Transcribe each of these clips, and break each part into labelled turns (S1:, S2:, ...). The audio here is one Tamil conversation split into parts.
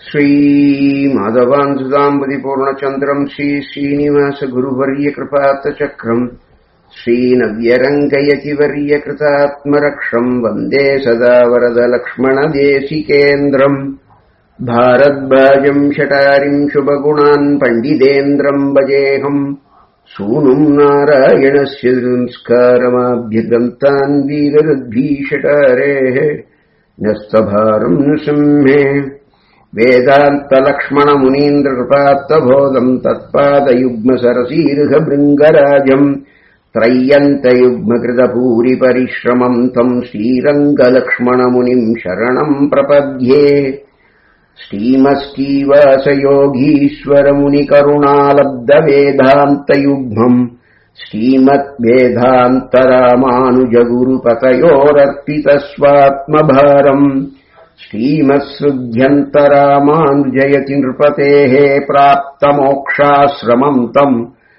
S1: श्रीमाधवान्सुदाम्बुदिपूर्णचन्द्रम् श्रीश्रीनिवासगुरुवर्यकृपात्तचक्रम् श्रीनव्यरङ्गयतिवर्यकृतात्मरक्षम् वन्दे सदा वरदलक्ष्मणदेशिकेन्द्रम् भारद्वाजम् शटारिम् शुभगुणान् पण्डितेन्द्रम् भजेऽहम् सूनुम् नारायणस्य संस्कारमाभ्यगन्तान् वीररुद्भीषटारेः न्यस्तभारम् नृसिंहे वेदान्तलक्ष्मणमुनीन्द्रकृपात्तबोधम् तत्पादयुग्मसरसीर्घभृङ्गराजम् त्रय्यन्तयुग्मकृतभूरिपरिश्रमम् तम् श्रीरङ्गलक्ष्मणमुनिम् शरणम् प्रपद्ये श्रीमस्तीवासयोगीश्वरमुनिकरुणालब्धवेदान्तयुग्मम् श्रीमद्वेदान्तरामानुजगुरुपतयोरर्पितस्वात्मभारम् श्रीमत्सृध्यन्तरामानुजयति नृपतेः प्राप्तमोक्षाश्रमम् तम्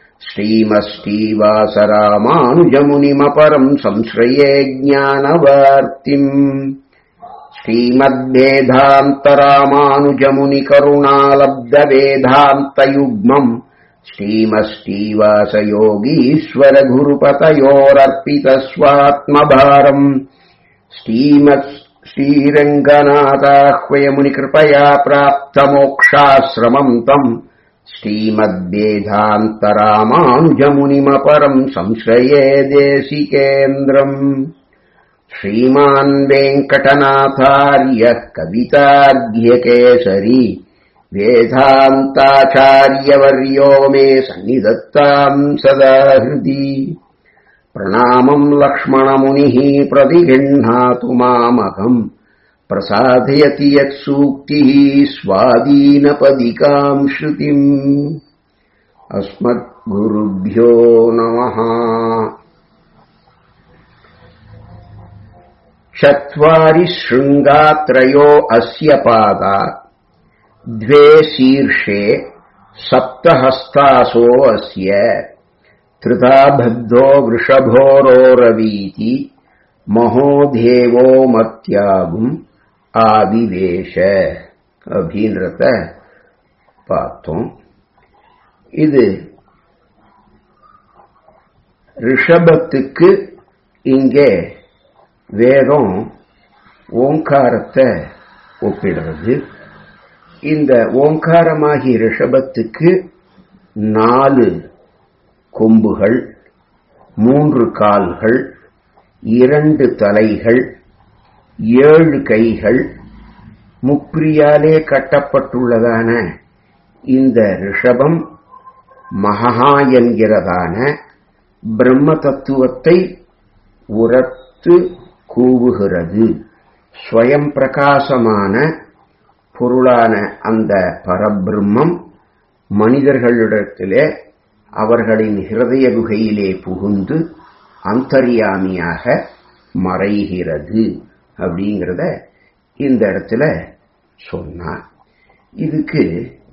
S1: श्रीमस्तीवासरामानुजमुनिमपरम् संश्रये ज्ञानवार्तिम् श्रीमद्वेदान्तरामानुजमुनिकरुणालब्धवेदान्तयुग्मम् श्रीमस्तीवासयोगीश्वरगुरुपतयोरर्पितस्वात्मभारम् श्रीमत् श्रीरङ्गनाथाह्वयमुनिकृपया प्राप्तमोक्षाश्रमम् तम् श्रीमद्वेदान्तरामानुजमुनिमपरम् संश्रये देशिकेन्द्रम् श्रीमान् वेङ्कटनाथार्यः कवितार्घ्यकेसरी वेदान्ताचार्यवर्यो मे सन्निधत्ताम् सदा हृदि प्रणामम् लक्ष्मणमुनिः प्रतिगृह्णातु मामकम् प्रसादयति यत्सूक्तिः स्वादीनपदिकाम् श्रुतिम् अस्मद्गुरुभ्यो नमः चत्वारि शृङ्गात्रयो अस्य पादात् द्वे शीर्षे सप्तहस्तासो अस्य திருதாபத்தோ விஷபோரோரவீதி மகோதேவோ மத்தியாகும் ஆதிவேஷ அப்படின்றத பார்த்தோம் இது ரிஷபத்துக்கு இங்கே வேதம் ஓங்காரத்தை ஒப்பிடுறது இந்த ஓங்காரமாகி ரிஷபத்துக்கு நாலு கொம்புகள் மூன்று கால்கள் இரண்டு தலைகள் ஏழு கைகள் முப்பிரியாலே கட்டப்பட்டுள்ளதான இந்த ரிஷபம் மகா என்கிறதான பிரம்ம தத்துவத்தை உரத்து கூவுகிறது ஸ்வயம் பிரகாசமான பொருளான அந்த பரபிரம்மம் மனிதர்களிடத்திலே அவர்களின் ஹிருதய குகையிலே புகுந்து அந்தரியாமியாக மறைகிறது அப்படிங்கிறத இந்த இடத்துல சொன்னார் இதுக்கு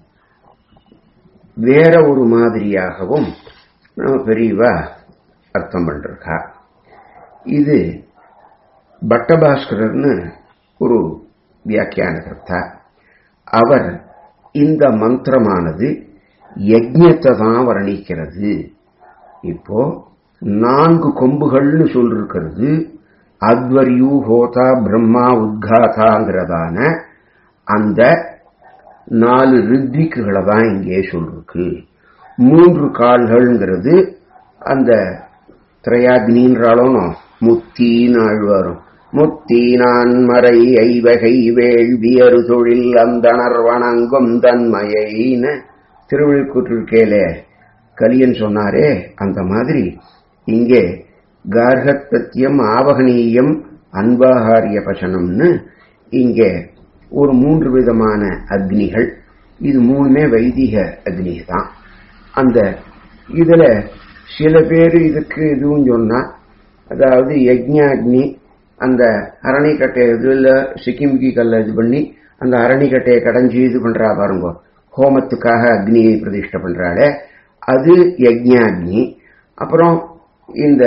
S1: வேற ஒரு மாதிரியாகவும் நம்ம பெரியவா அர்த்தம் பண்றா இது பட்டபாஸ்கரர்னு ஒரு வியாக்கியானகர்த்தா அவர் இந்த மந்திரமானது யஜ்யத்தை தான் வர்ணிக்கிறது இப்போ நான்கு கொம்புகள்னு சொல்லிருக்கிறது அத்வர்யூ ஹோதா பிரம்மா உத்காதாங்கிறதான அந்த நாலு ரித்விக்குகளை தான் இங்கே சொல்லிருக்கு மூன்று கால்கள்ங்கிறது அந்த திரையாக்னின்றாலும் முத்தின்னு ஆழ்வாரும் முத்தீனான் மறை ஐவகை வேள்வியறு தொழில் அந்தணர் வணங்கும் தன்மையின்னு திருவிழிக்கூற்றிருக்கேலே கலியன் சொன்னாரே அந்த மாதிரி இங்கே கார்கத்பத்தியம் ஆவகனீயம் அன்பாகாரிய பசனம்னு இங்கே ஒரு மூன்று விதமான அக்னிகள் இது மூணுமே வைதிக அக்னி தான் அந்த இதுல சில பேர் இதுக்கு இதுவும் சொன்னா அதாவது யஜ்ஞாக்னி அந்த அரணிக்கட்டை இதுல சிக்கிமிக்கி கல்ல இது பண்ணி அந்த அரணிக்கட்டையை கடைஞ்சி இது பண்றா பாருங்க ஹோமத்துக்காக அக்னியை பிரதிஷ்டை பண்றாளே அது யஜ்ஞாக்னி அப்புறம் இந்த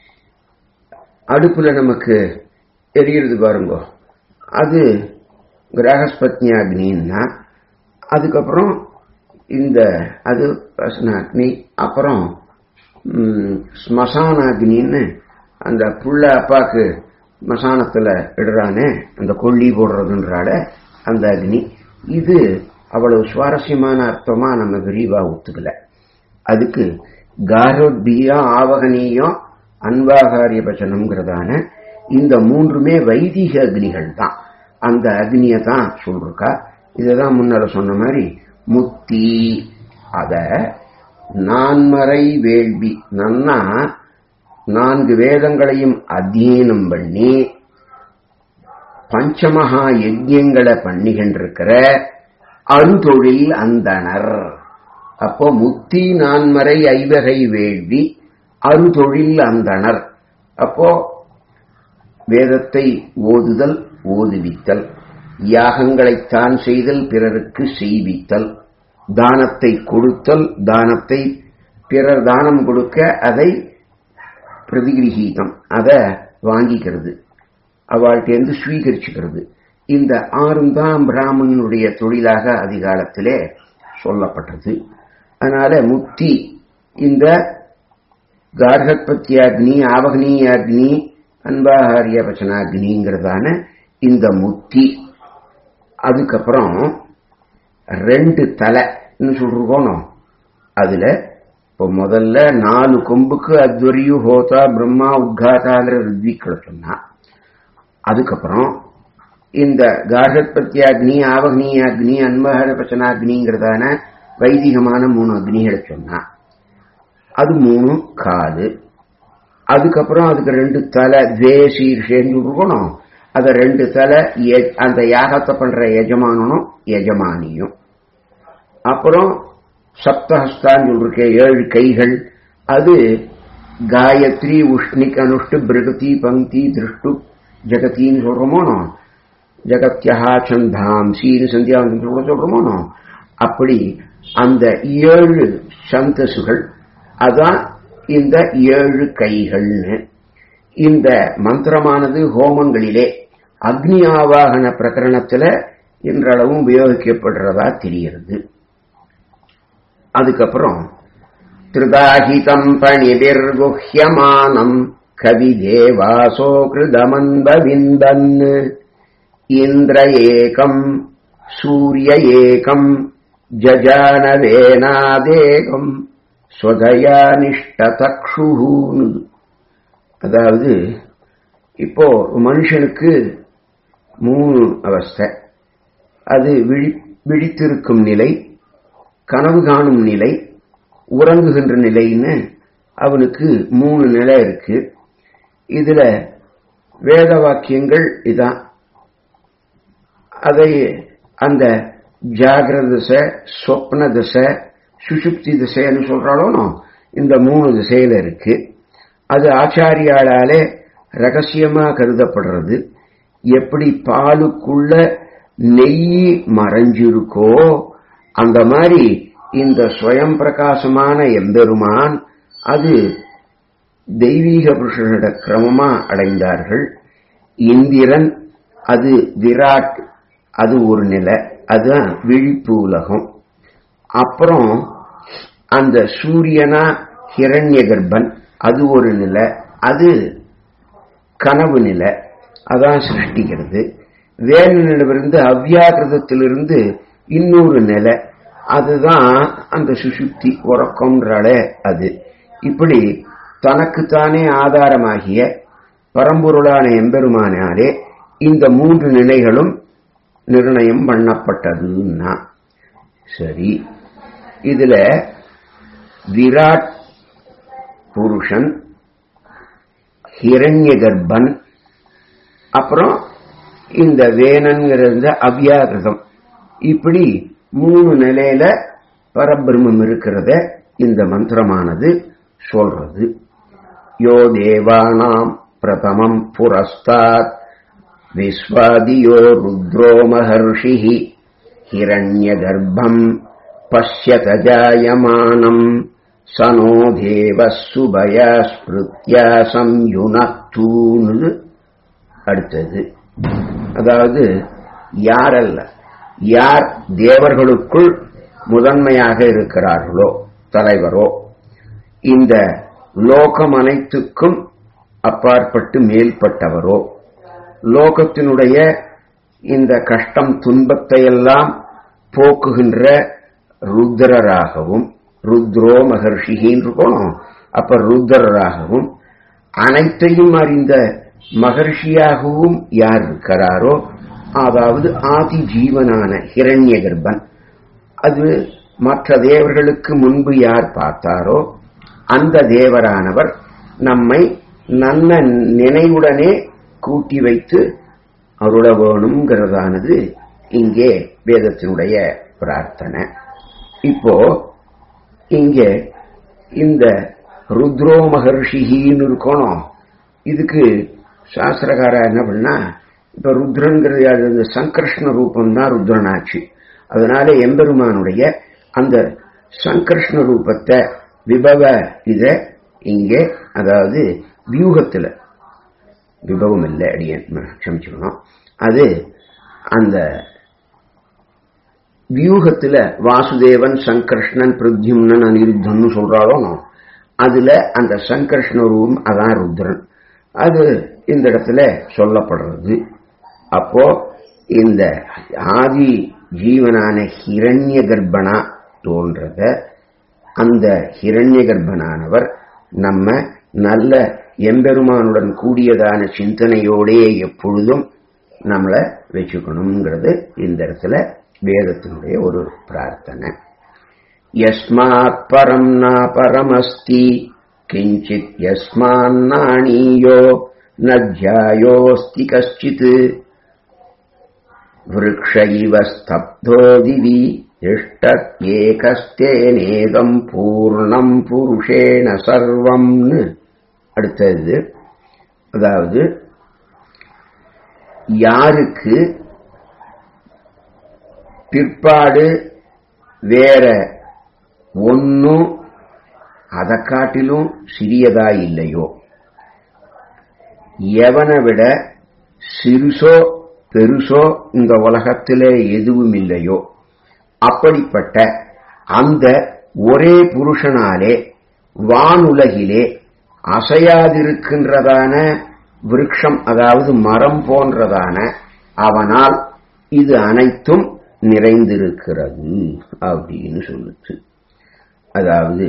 S1: அடுப்புல நமக்கு எரியுறது பாருங்க அது கிரகஸ்பத்யாக்னின்னா அதுக்கப்புறம் இந்த அது பிரசனாக்னி அப்புறம் ம், ஸ்மசானாக்னின்னு அந்த புள்ள அப்பாக்கு ஸ்மசானத்துல இடுறானே அந்த கொல்லி போடுறதுன்றால அந்த அக்னி இது அவ்வளவு சுவாரஸ்யமான அர்த்தமா நம்ம விரிவா ஒத்துக்கல அதுக்கு காரோத்பியம் ஆவகனீயம் அன்பாகாரிய பச்சனம்ங்கிறதான இந்த மூன்றுமே வைதிக அக்னிகள் தான் அந்த அக்னியை தான் சொல்றா இதுதான் முன்னர சொன்ன மாதிரி முத்தி அத நான்மறை வேள்வி நன்னா நான்கு வேதங்களையும் அத்தியனம் பண்ணி பஞ்சமகா யஜ்யங்களை பண்ணிக்கின்றிருக்கிற அருதொழில் அந்தணர் அப்போ முத்தி நான்மறை ஐவகை வேள்வி அருதொழில் அந்தணர் அப்போ வேதத்தை ஓதுதல் ஓதுவித்தல் யாகங்களைத்தான் செய்தல் பிறருக்கு செய்வித்தல் தானத்தை கொடுத்தல் தானத்தை பிறர் தானம் கொடுக்க அதை பிரதிகிரகீதம் அதை வாங்கிக்கிறது அவள்கிட்டேருந்து ஸ்வீகரிச்சுக்கிறது இந்த ஆறும் தான் பிராமணனுடைய தொழிலாக அதிகாலத்திலே சொல்லப்பட்டது அதனால முக்தி இந்த கார்கத்பத்தியாக்னி ஆவகனீயாக்னி அன்பாகாரிய பச்சனாக்னிங்கிறதான இந்த முத்தி அதுக்கப்புறம் ரெண்டு தலைன்னு சொல்றோம் அதுல இப்போ முதல்ல நாலு கொம்புக்கு அத்வரியு ஹோதா பிரம்மா உத்காதாங்கிற ரித்விக்களை சொன்னா அதுக்கப்புறம் இந்த கார்கத்பத்தியாக்னி ஆவகனீயாக்னி அன்பகார பச்சனாக்னிங்கிறதான வைதிகமான மூணு அக்னிகளை சொன்னா அது மூணு காது அதுக்கப்புறம் அதுக்கு ரெண்டு தலை துவே சீர்ஷேன்னு இருக்கணும் அத ரெண்டு தலை எ- அந்த யாகத்தை பண்ற எஜமானனும் எஜமானியும் அப்புறம் சப்தஹஸ்தான் சொல்லிருக்க ஏழு கைகள் அது காயத்ரி உஷ்ணிக் அனுஷ்டு பிரகதி பங்கி திருஷ்டு ஜெகத்தின்னு சொல்றோமோனோ ஜகத்யா சந்தாம்சின்னு சந்தியாவந்தம் கூட சொல்றோமோனோ அப்படி அந்த ஏழு சந்தசுகள் அதான் இந்த ஏழு கைகள்னு இந்த மந்திரமானது ஹோமங்களிலே அக்னி ஆவாகன பிரகரணத்துல இன்றளவும் உபயோகிக்கப்படுறதா தெரிகிறது அதுக்கப்புறம் திருதாஹிதம் பணிபிர்குஹ்யமானம் கவி தேவாசோ கிருதமன்பவிந்தன் இந்திர ஏகம் சூரிய ஏகம் ஜஜானவேனாதேகம் ஸ்வதயா நிஷ்டதக்ஷுன்னு அதாவது இப்போ மனுஷனுக்கு மூணு அவஸ்தை அது விழி விழித்திருக்கும் நிலை கனவு காணும் நிலை உறங்குகின்ற நிலைன்னு அவனுக்கு மூணு நிலை இருக்கு இதுல வேத வாக்கியங்கள் இதான் அதை அந்த ஜாகிரத திசை சொப்ன திசை சுஷுப்தி திசைன்னு சொல்றாளோனோ இந்த மூணு திசையில இருக்கு அது ஆச்சாரியாளாலே ரகசியமா கருதப்படுறது எப்படி பாலுக்குள்ள நெய் மறைஞ்சிருக்கோ அந்த மாதிரி இந்த ஸ்வயம் பிரகாசமான எம்பெருமான் அது தெய்வீக புருஷனிட கிரமமா அடைந்தார்கள் இந்திரன் அது விராட் அது ஒரு நிலை அதுதான் விழிப்பு உலகம் அப்புறம் அந்த சூரியனா ஹிரண்ய கர்ப்பன் அது ஒரு நிலை அது கனவு நிலை அதான் சிருஷ்டிக்கிறது வேலனிடமிருந்து அவ்யாகிருதத்திலிருந்து இன்னொரு நிலை அதுதான் அந்த சுசுப்தி உறக்கம்ன்றாலே அது இப்படி தனக்குத்தானே ஆதாரமாகிய பரம்பொருளான எம்பெருமானாலே இந்த மூன்று நிலைகளும் நிர்ணயம் பண்ணப்பட்டதுன்னா சரி இதுல விராட் புருஷன் ஹிரண்ய கர்ப்பன் அப்புறம் இந்த வேணன்கிறது அவ்யாகிருதம் இப்படி மூணு நிலையில பரபிரம்மம் இருக்கிறத இந்த மந்திரமானது சொல்றது யோ தேவானாம் பிரதமம் புரஸ்தாத் விஸ்வாதியோ ருத்ரோ மகர்ஷி ஹிரண்ய கர்ப்பம் பசியத ஜாயமானம் சனோ தேவ சுபய ஸ்மிருத்யா சம்யுனத்தூன்னு அடுத்தது அதாவது யாரல்ல யார் தேவர்களுக்குள் முதன்மையாக இருக்கிறார்களோ தலைவரோ இந்த லோகம் அனைத்துக்கும் அப்பாற்பட்டு மேல்பட்டவரோ லோகத்தினுடைய இந்த கஷ்டம் துன்பத்தை எல்லாம் போக்குகின்ற ருத்ரராகவும் ருத்ரோ மகர்ஷிகின்னு இருக்கணும் அப்ப ருத்ரராகவும் அனைத்தையும் அறிந்த மகர்ஷியாகவும் யார் இருக்கிறாரோ அதாவது ஆதி ஜீவனான ஹிரண்ய கர்ப்பன் அது மற்ற தேவர்களுக்கு முன்பு யார் பார்த்தாரோ அந்த தேவரானவர் நம்மை நல்ல நினைவுடனே கூட்டி வைத்து அருள வேணுங்கிறதானது இங்கே வேதத்தினுடைய பிரார்த்தனை இப்போ இங்கே இந்த ருத்ரோ மகர்ஷிகின்னு இருக்கணும் இதுக்கு சாஸ்திரகாரா என்ன பண்ணா இப்ப ருத்ரங்கிறது அது இந்த சங்கர்ஷ்ண ரூபம் தான் ருத்ரனாச்சு அதனால எம்பெருமானுடைய அந்த சங்கர்ஷ்ண ரூபத்தை விபவ இத இங்கே அதாவது வியூகத்துல விபவம் இல்லை அடியன் க்ஷமிச்சுக்கணும் அது அந்த வியூகத்துல வாசுதேவன் சங்கர்ஷ்ணன் பிரத்யும்னன் அனிருத்தன் சொல்றாளோ அதுல அந்த சங்கர்ஷ்ண ரூபம் அதான் ருத்ரன் அது இந்த இடத்துல சொல்லப்படுறது அப்போ இந்த ஆதி ஜீவனான ஹிரண்ய கர்ப்பனா தோன்றத அந்த ஹிரண்ய கர்ப்பனானவர் நம்ம நல்ல எம்பெருமானுடன் கூடியதான சிந்தனையோடே எப்பொழுதும் நம்மளை வச்சுக்கணுங்கிறது இந்த இடத்துல வேதத்தினுடைய ஒரு பிரார்த்தனை யஸ்மாத் பரம் நா பரமஸ்தி கிஞ்சித் யஸ்மான்னாணீயோ நஜ்யாயோஸ்தி கஷ்டித் वृक्ष इव स्तब्धो दिवि तिष्ठत्येकस्तेनेदम् பூர்ணம் புருஷேண சர்வம்னு அடுத்தது அதாவது யாருக்கு பிற்பாடு வேற ஒன்னும் அதை காட்டிலும் சிறியதா இல்லையோ எவனை விட சிறுசோ பெருசோ இந்த உலகத்திலே எதுவும் இல்லையோ அப்படிப்பட்ட அந்த ஒரே புருஷனாலே வானுலகிலே அசையாதிருக்கின்றதான விருட்சம் அதாவது மரம் போன்றதான அவனால் இது அனைத்தும் நிறைந்திருக்கிறது அப்படின்னு சொல்லுச்சு அதாவது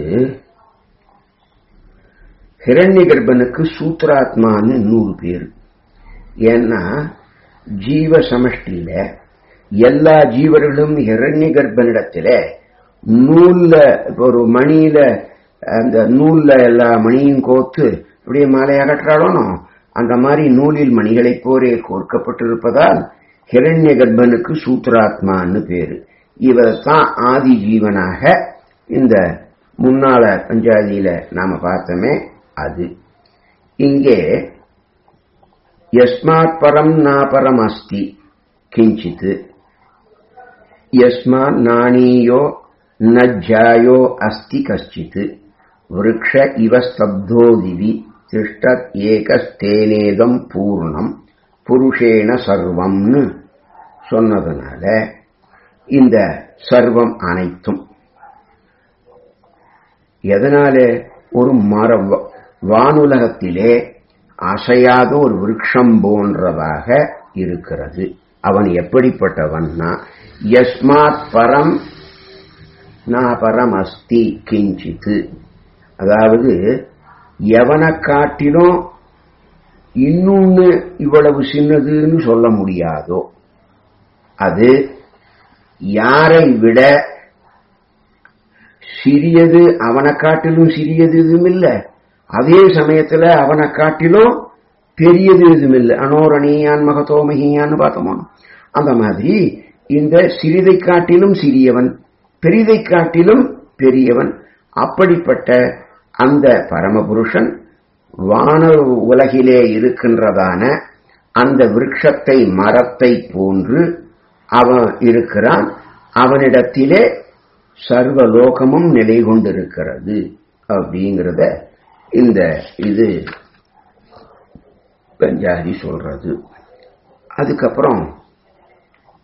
S1: ஹிரண்ய கர்ப்பனுக்கு சூத்ராத்மான்னு நூறு பேர் ஏன்னா ஜீவ சமஷ்டியில எல்லா ஜீவர்களும் ஹிரண்ய கர்ப்பனிடத்துல நூல்ல ஒரு மணியில அந்த நூல்ல எல்லா மணியும் கோத்து அப்படியே மாலை அகற்றாலும் அந்த மாதிரி நூலில் மணிகளைப் போரே கோர்க்கப்பட்டிருப்பதால் ஹிரண்ய கர்ப்பனுக்கு சூத்ராத்மான்னு பேரு இவர் தான் ஆதி ஜீவனாக இந்த முன்னால பஞ்சாதியில நாம பார்த்தோமே அது இங்கே யஸ்மாத் பரம் நாபரம் அஸ்தி கிஞ்சித் யஸ்மாத் நாணீயோ நஜ்ஜாயோ அஸ்தி கஷ்டித் விருக்ஷ இவ ஸ்தப்தோ திவி திஷ்டத் ஏகஸ்தேனேதம் பூர்ணம் புருஷேன சர்வம்னு சொன்னதுனால இந்த சர்வம் அனைத்தும் எதனால ஒரு மரம் வானுலகத்திலே அசையாத ஒரு விருட்சம் போன்றதாக இருக்கிறது அவன் எப்படிப்பட்டவன்னா யஸ்மாத் பரம் நா பரம் அஸ்தி கிஞ்சித்து அதாவது எவனை காட்டிலும் இன்னொன்னு இவ்வளவு சின்னதுன்னு சொல்ல முடியாதோ அது யாரை விட சிறியது அவனை காட்டிலும் சிறியது எதுவும் இல்லை அதே சமயத்துல அவனை காட்டிலும் பெரியது எதுவும் இல்லை அனோரணீயான் மகத்தோ மகியான்னு பார்த்தோமோ அந்த மாதிரி இந்த சிறிதை காட்டிலும் சிறியவன் பெரிதை காட்டிலும் பெரியவன் அப்படிப்பட்ட அந்த பரமபுருஷன் வான உலகிலே இருக்கின்றதான அந்த விருட்சத்தை மரத்தை போன்று அவன் இருக்கிறான் அவனிடத்திலே சர்வலோகமும் நிலை கொண்டிருக்கிறது அப்படிங்கிறத இந்த இது பஞ்சாதி சொல்றது அதுக்கப்புறம்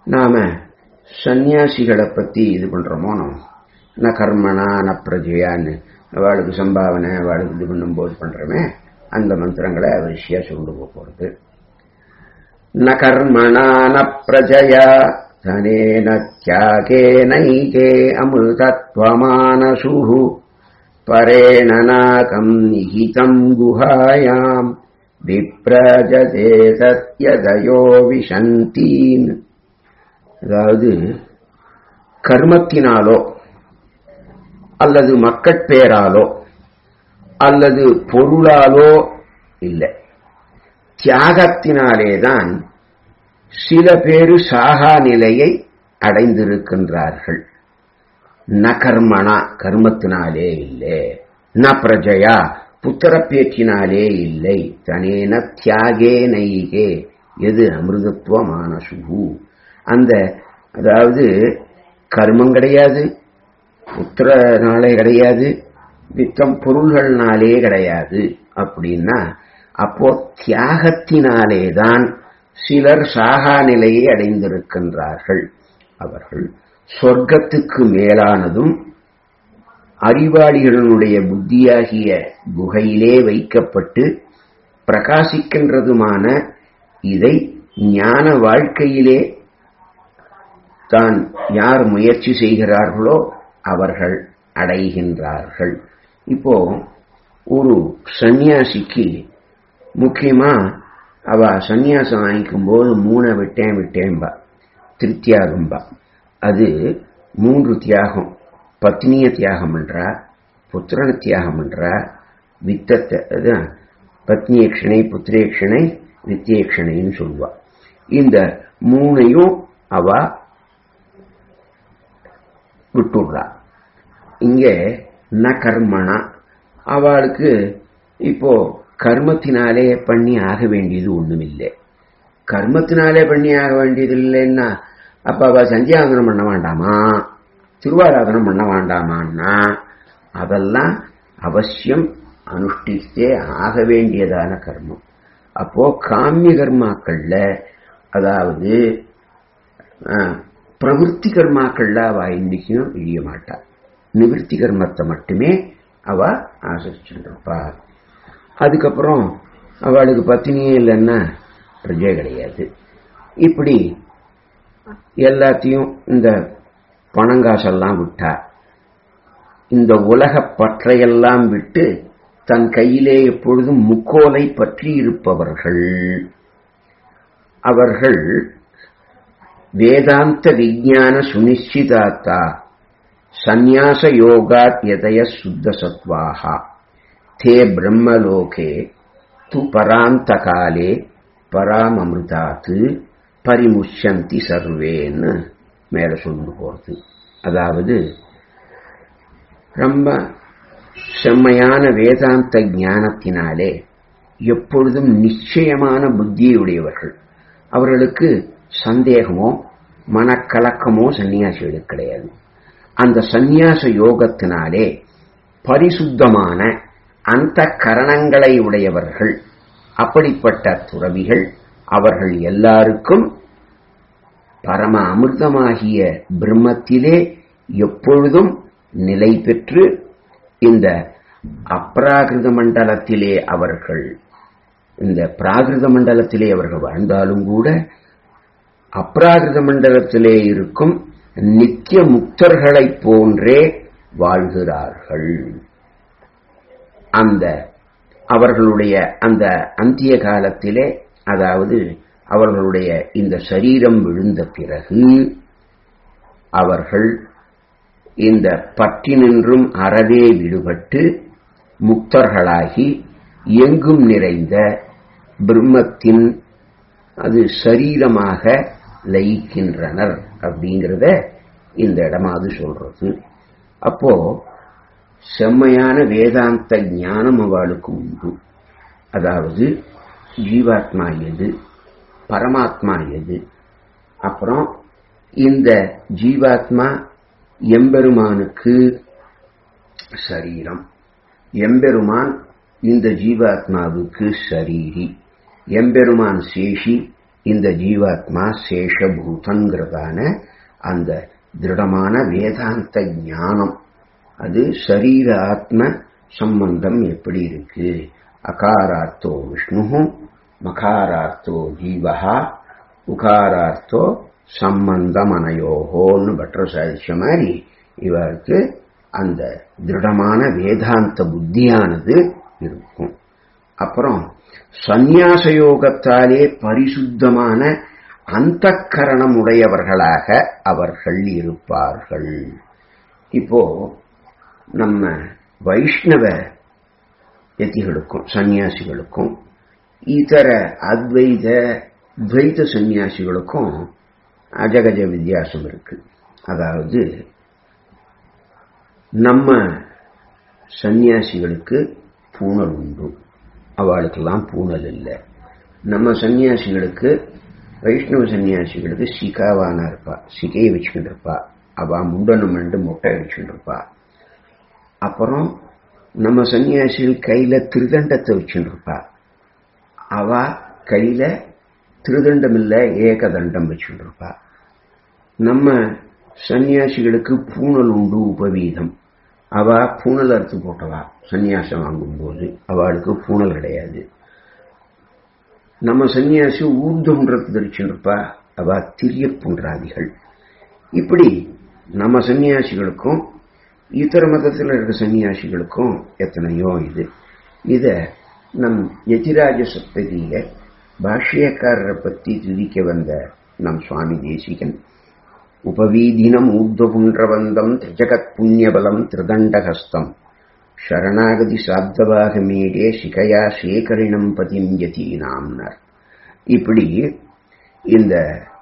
S1: நாம சந்நியாசிகளை பத்தி இது பண்றோமோ ந கர்மனா ந பிரஜையான்னு அவளுக்கு சம்பாவனை அவளுக்கு இது பண்ணும்போது பண்றோமே அந்த மந்திரங்களை வரிசையா சொல்லிட்டு போக போறது ந கர்மணா ந பிரஜயா தனேன தியாகேனைகே அமிர்தத்வமானசுஹு பரேண நாகம் நிஹிதம் குஹாயாம் விப்ரஜதே சத்யதயோ விஷந்தீன் அதாவது கர்மத்தினாலோ அல்லது மக்கட்பேராலோ அல்லது பொருளாலோ இல்லை தியாகத்தினாலேதான் சில பேரு சாகா நிலையை அடைந்திருக்கின்றார்கள் ந கர்மனா கர்மத்தினாலே இல்லை ந பிரஜையா புத்திர பேச்சினாலே இல்லை தனேன தியாகே நைகே எது அமிர்தத்துவமான சுகு அந்த அதாவது கர்மம் கிடையாது புத்திரனாலே கிடையாது வித்தம் பொருள்கள்னாலே கிடையாது அப்படின்னா அப்போ தியாகத்தினாலேதான் சிலர் சாகா நிலையை அடைந்திருக்கின்றார்கள் அவர்கள் சொர்க்கத்துக்கு மேலானதும் அறிவாளிகளுடைய புத்தியாகிய குகையிலே வைக்கப்பட்டு பிரகாசிக்கின்றதுமான இதை ஞான வாழ்க்கையிலே தான் யார் முயற்சி செய்கிறார்களோ அவர்கள் அடைகின்றார்கள் இப்போ ஒரு சந்நியாசிக்கு முக்கியமா அவ சந்நியாசம் வாங்கிக்கும் போது மூணை விட்டேன் விட்டேன்பா திருத்தியாகம்பா அது மூன்று தியாகம் பத்னிய தியாகம் பண்றா புத்திரன தியாகம் பண்றா வித்தத்தை பத்னியக்ஷனை புத்திரேக்ஷனை வித்தியேக்ஷனைன்னு சொல்லுவா இந்த மூணையும் அவ விட்டுடுறா இங்க ந கர்மனா அவளுக்கு இப்போ கர்மத்தினாலே பண்ணி ஆக வேண்டியது ஒண்ணுமில்லை கர்மத்தினாலே பண்ணி ஆக வேண்டியது இல்லைன்னா அப்ப அவ சந்தியாவதனம் பண்ண வேண்டாமா திருவாராதனம் பண்ண வேண்டாமான்னா அதெல்லாம் அவசியம் அனுஷ்டித்தே ஆக வேண்டியதான கர்மம் அப்போ காமிய கர்மாக்கள்ல அதாவது பிரவருத்தி கர்மாக்கள்ல அவ இன்னைக்கும் இழிய மாட்டா நிவர்த்தி கர்மத்தை மட்டுமே அவ ஆசிரிச்சுருப்பா அதுக்கப்புறம் அவளுக்கு பத்தினியே இல்லைன்னா பிரஜை கிடையாது இப்படி எல்லாத்தையும் இந்த பணங்காசெல்லாம் விட்டா இந்த உலக பற்றையெல்லாம் விட்டு தன் கையிலே எப்பொழுதும் முக்கோலை பற்றி இருப்பவர்கள் அவர்கள் வேதாந்த விஜான சுனிச்சிதாத்தா சந்நியாச யோகாத் எதய சுத்த சத்வாகா தே பிரம்மலோகே து பராந்த காலே பராமமிருதாத்து பரிமுஷந்தி சர்வேன்னு மேல சொல்லு போறது அதாவது ரொம்ப செம்மையான வேதாந்த ஞானத்தினாலே எப்பொழுதும் நிச்சயமான புத்தியுடையவர்கள் அவர்களுக்கு சந்தேகமோ மனக்கலக்கமோ சன்னியாசிகளுக்கு கிடையாது அந்த சந்நியாச யோகத்தினாலே பரிசுத்தமான அந்த கரணங்களை உடையவர்கள் அப்படிப்பட்ட துறவிகள் அவர்கள் எல்லாருக்கும் பரம அமிர்தமாகிய பிரம்மத்திலே எப்பொழுதும் நிலை பெற்று இந்த அப்ராகிருத மண்டலத்திலே அவர்கள் இந்த பிராகிருத மண்டலத்திலே அவர்கள் வாழ்ந்தாலும் கூட அப்ராகிருத மண்டலத்திலே இருக்கும் நித்திய முக்தர்களைப் போன்றே வாழ்கிறார்கள் அந்த அவர்களுடைய அந்த அந்திய காலத்திலே அதாவது அவர்களுடைய இந்த சரீரம் விழுந்த பிறகு அவர்கள் இந்த பற்றினின்றும் அறவே விடுபட்டு முக்தர்களாகி எங்கும் நிறைந்த பிரம்மத்தின் அது சரீரமாக லயிக்கின்றனர் அப்படிங்கிறத இந்த இடமாவது சொல்றது அப்போ செம்மையான வேதாந்த ஞானம் அவளுக்கு உண்டு அதாவது ஜீவாத்மா எது பரமாத்மா எது அப்புறம் இந்த ஜீவாத்மா எம்பெருமானுக்கு சரீரம் எம்பெருமான் இந்த ஜீவாத்மாவுக்கு சரீரி எம்பெருமான் சேஷி இந்த ஜீவாத்மா சேஷபூதங்கிறதான அந்த திருடமான வேதாந்த ஞானம் அது சரீர ஆத்ம சம்பந்தம் எப்படி இருக்கு அகாரார்த்தோ விஷ்ணு மகாரார்த்தோ ஜீவஹா உகாரார்த்தோ சம்பந்தம் அனயோகோன்னு பற்ற சாதிச்ச மாதிரி இவருக்கு அந்த திருடமான வேதாந்த புத்தியானது இருக்கும் அப்புறம் சந்நியாச யோகத்தாலே பரிசுத்தமான அந்த கரணம் உடையவர்களாக அவர்கள் இருப்பார்கள் இப்போ நம்ம வைஷ்ணவ யதிகளுக்கும் சன்னியாசிகளுக்கும் இதர அத்வைத துவைத சன்னியாசிகளுக்கும் அஜகஜ வித்தியாசம் இருக்கு அதாவது நம்ம சன்னியாசிகளுக்கு பூணல் உண்டு அவளுக்கெல்லாம் பூணல் இல்லை நம்ம சன்னியாசிகளுக்கு வைஷ்ணவ சன்னியாசிகளுக்கு சிகாவானா இருப்பா சிகையை வச்சுக்கிட்டு இருப்பா அவ முண்டனம் ரெண்டு முட்டை வச்சுட்டு இருப்பா அப்புறம் நம்ம சன்னியாசிகள் கையில திருதண்டத்தை வச்சுட்டு இருப்பா அவ கையில திருதண்டம் இல்ல ஏகதண்டம் வச்சுட்டு இருப்பா நம்ம சன்னியாசிகளுக்கு பூணல் உண்டு உபவீதம் அவ பூணல் அறுத்து போட்டவா சன்னியாசம் வாங்கும்போது அவளுக்கு பூணல் கிடையாது நம்ம சன்னியாசி ஊர்தம்ன்றது தரிச்சுருப்பா அவ திரிய புன்றாதிகள் இப்படி நம்ம சன்னியாசிகளுக்கும் இதர மதத்தில் இருக்க சன்னியாசிகளுக்கும் எத்தனையோ இது இத நம் யதிராஜ சப்ததியில பாஷ்யக்காரரை பத்தி துதிக்க வந்த நம் சுவாமி தேசிகன் உபவீதினம் ஊர்துபுன்றவந்தம் திரிஜகத் புண்ணியபலம் திருதண்டஹஸ்தம் சரணாகதி சாப்தவாக மீடே சிகையா சேகரிணம் பதிம் யதீனாம்னர் இப்படி இந்த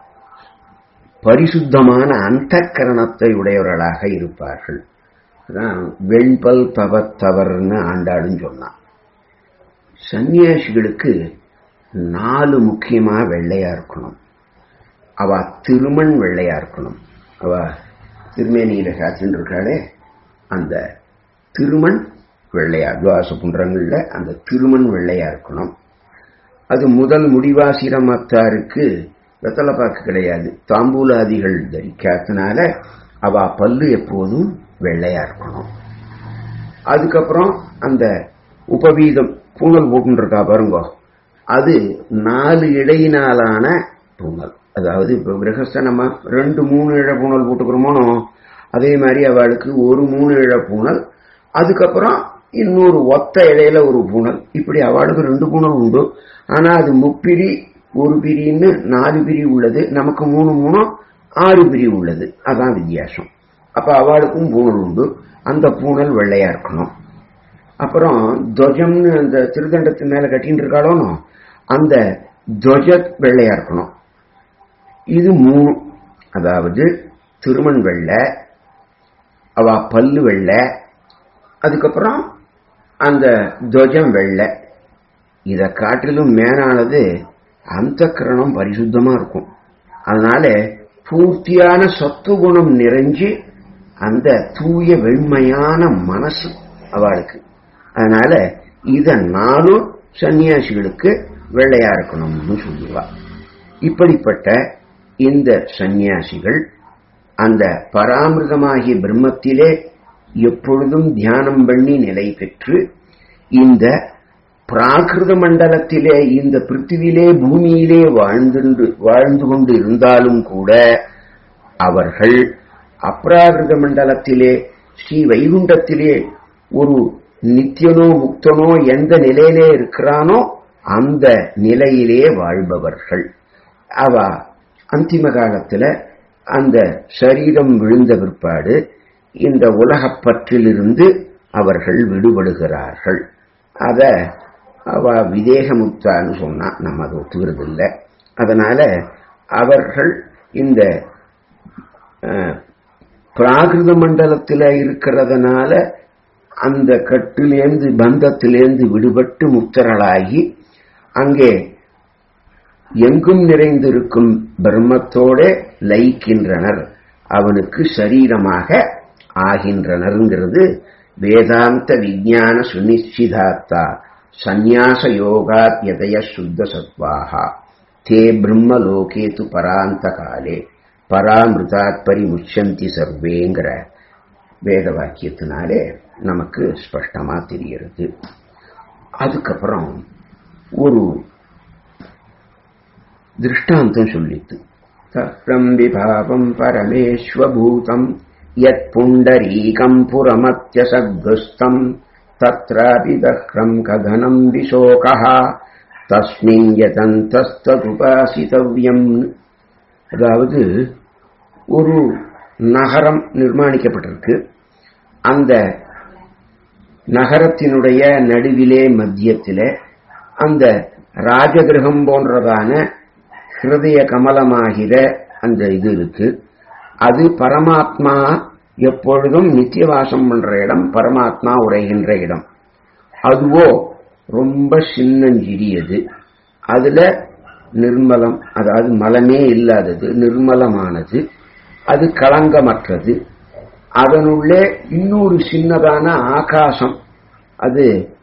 S1: பரிசுத்தமான அந்த கரணத்தை உடையவர்களாக இருப்பார்கள் வெண்பல் பவத்தவர்னு ஆண்டாடுன்னு சொன்னான் சன்னியாசிகளுக்கு நாலு முக்கியமா வெள்ளையா இருக்கணும் அவ திருமண் வெள்ளையா இருக்கணும் அவ திருமேனியில காத்துட்டு இருக்காளே அந்த திருமண் வெள்ளையா துவாச புன்றங்கள்ல அந்த திருமண் வெள்ளையா இருக்கணும் அது முதல் முடிவாசிரமத்தாருக்கு வெத்தலைப்பாக்கு கிடையாது தாம்பூலாதிகள் தரிக்காதனால அவ பல்லு எப்போதும் வெள்ளையா இருக்கணும் அதுக்கப்புறம் அந்த உபவீதம் பூனல் போட்டுருக்கா பாருங்க அது நாலு இடையினாலான பூனல் அதாவது இப்போ கிரகஸ்த நம்ம ரெண்டு மூணு இழ பூனல் போட்டுக்கிறோமோனோ அதே மாதிரி அவளுக்கு ஒரு மூணு இழ பூனல் அதுக்கப்புறம் இன்னொரு ஒத்த இடையில ஒரு பூனல் இப்படி அவளுக்கு ரெண்டு பூனல் உண்டு ஆனா அது முப்பிரி ஒரு பிரின்னு நாலு பிரி உள்ளது நமக்கு மூணு மூணு ஆறு பிரி உள்ளது அதான் வித்தியாசம் அப்ப அவளுக்கும் பூனல் உண்டு அந்த பூனல் வெள்ளையா இருக்கணும் அப்புறம் துவஜம்னு அந்த திருதண்டத்து மேல கட்டின்னு இருக்காளோனோ அந்த துவஜ வெள்ளையா இருக்கணும் இது மூணு அதாவது திருமண் வெள்ளை அவ பல்லு வெள்ளை அதுக்கப்புறம் அந்த துவஜம் வெள்ளை இதை காட்டிலும் மேலானது அந்த கிரணம் பரிசுத்தமா இருக்கும் அதனால பூர்த்தியான சத்துவகுணம் நிறைஞ்சு அந்த தூய வெண்மையான மனசு அவளுக்கு அதனால இத நானும் சன்னியாசிகளுக்கு வெள்ளையா இருக்கணும்னு சொல்லுவா இப்படிப்பட்ட இந்த சந்நியாசிகள் அந்த பராமிருதமாகிய பிரம்மத்திலே எப்பொழுதும் தியானம் பண்ணி நிலை பெற்று இந்த பிராகிருத மண்டலத்திலே இந்த பிருத்திவிலே பூமியிலே வாழ்ந்து வாழ்ந்து கொண்டு இருந்தாலும் கூட அவர்கள் அப்ராகிருத மண்டலத்திலே ஸ்ரீ வைகுண்டத்திலே ஒரு நித்தியனோ முக்தனோ எந்த நிலையிலே இருக்கிறானோ அந்த நிலையிலே வாழ்பவர்கள் அவ அந்திம காலத்துல அந்த சரீரம் விழுந்த பிற்பாடு இந்த உலகப் பற்றிலிருந்து அவர்கள் விடுபடுகிறார்கள் அத அவ விதேகமுக்தான்னு சொன்னா நம்ம அதை ஒத்துக்கிறது இல்லை அதனால அவர்கள் இந்த பிராகிருத மண்டலத்தில் இருக்கிறதுனால அந்த கட்டிலேந்து பந்தத்திலேந்து விடுபட்டு முக்தர்களாகி அங்கே எங்கும் நிறைந்திருக்கும் பிரம்மத்தோட லயிக்கின்றனர் அவனுக்கு சரீரமாக ஆகின்றனர்ங்கிறது வேதாந்த விஜான சுனிச்சிதார்த்தா சந்நியாச யோகா எதய சுத்த சத்வாகா தே பிரம்மலோகே து பராந்த காலே பராமிருதாத் பரிமுச்சந்தி சர்வேங்கிற வேத வாக்கியத்தினாலே நமக்கு ஸ்பஷ்டமா தெரிகிறது அதுக்கப்புறம் ஒரு திருஷ்டாந்தம் சொல்லித்து தப்ரம் விபாவம் பரமேஸ்வபூதம் யத் புண்டரீகம் புரமத்தியசக்துஸ்தம் தத்ராபி தஹ்ரம் ககனம் விசோகः தஸ்மின் யதந்தஸ்ததுபாசிதவ்யம் அதாவது ஒரு நகரம் நிர்மாணிக்கப்பட்டிருக்கு அந்த நகரத்தினுடைய நடுவிலே மத்தியத்திலே அந்த ராஜகிரகம் போன்றதான ஹிருதய கமலமாகிற அந்த இது இருக்கு அது பரமாத்மா எப்பொழுதும் நித்தியவாசம் பண்ற இடம் பரமாத்மா உரைகின்ற இடம் அதுவோ ரொம்ப சின்னஞ்சிறியது அதுல நிர்மலம் அதாவது மலமே இல்லாதது நிர்மலமானது அது களங்கமற்றது அதனுள்ளே இன்னொரு சின்னதான ஆகாசம் அது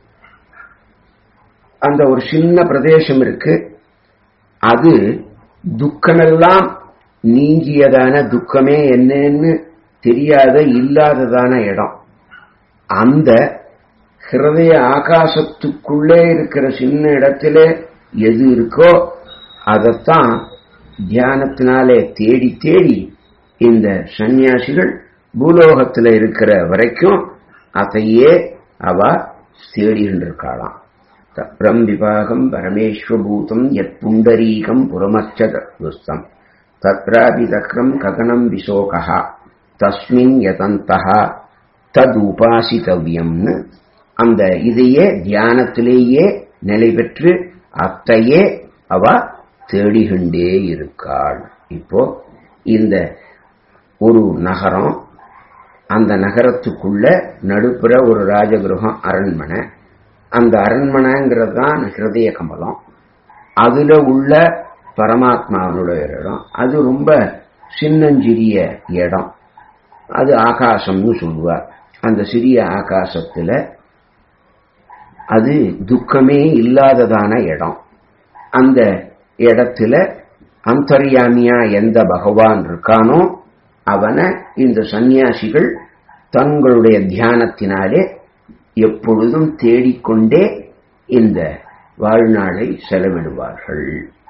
S1: அந்த ஒரு சின்ன பிரதேசம் இருக்கு அது துக்கமெல்லாம் நீங்கியதான துக்கமே என்னன்னு தெரியாத இல்லாததான இடம் அந்த ஹிருதய ஆகாசத்துக்குள்ளே இருக்கிற சின்ன இடத்துல எது இருக்கோ அதைத்தான் தியானத்தினாலே தேடி தேடி இந்த சந்நியாசிகள் பூலோகத்தில் இருக்கிற வரைக்கும் அதையே அவ தேடிகின்றிருக்காளாம் தப்ரம் விபாகம் பரமேஸ்வபூதம் எத் புண்டரீகம் புறமச்சதுஸ்தம் தத்ராபி தக்ரம் ககனம் விசோகா தஸ்மின் யதந்தா ததுபாசித்தவ்யம்னு அந்த இதையே தியானத்திலேயே நிலை பெற்று அத்தையே அவ தேடிகின்றே இருக்காள் இப்போ இந்த ஒரு நகரம் அந்த நகரத்துக்குள்ள நடுப்புற ஒரு ராஜகிரகம் அரண்மனை அந்த அரண்மனைங்கிறது தான் ஹிருதய கமலம் அதுல உள்ள பரமாத்மாவனுடைய இடம் அது ரொம்ப சின்னஞ்சிறிய இடம் அது ஆகாசம்னு சொல்லுவார் அந்த சிறிய ஆகாசத்துல அது துக்கமே இல்லாததான இடம் அந்த இடத்துல அந்தர்யாமியா எந்த பகவான் இருக்கானோ அவனை இந்த சந்நியாசிகள் தங்களுடைய தியானத்தினாலே எப்பொழுதும் தேடிக்கொண்டே இந்த வாழ்நாளை செலவிடுவார்கள்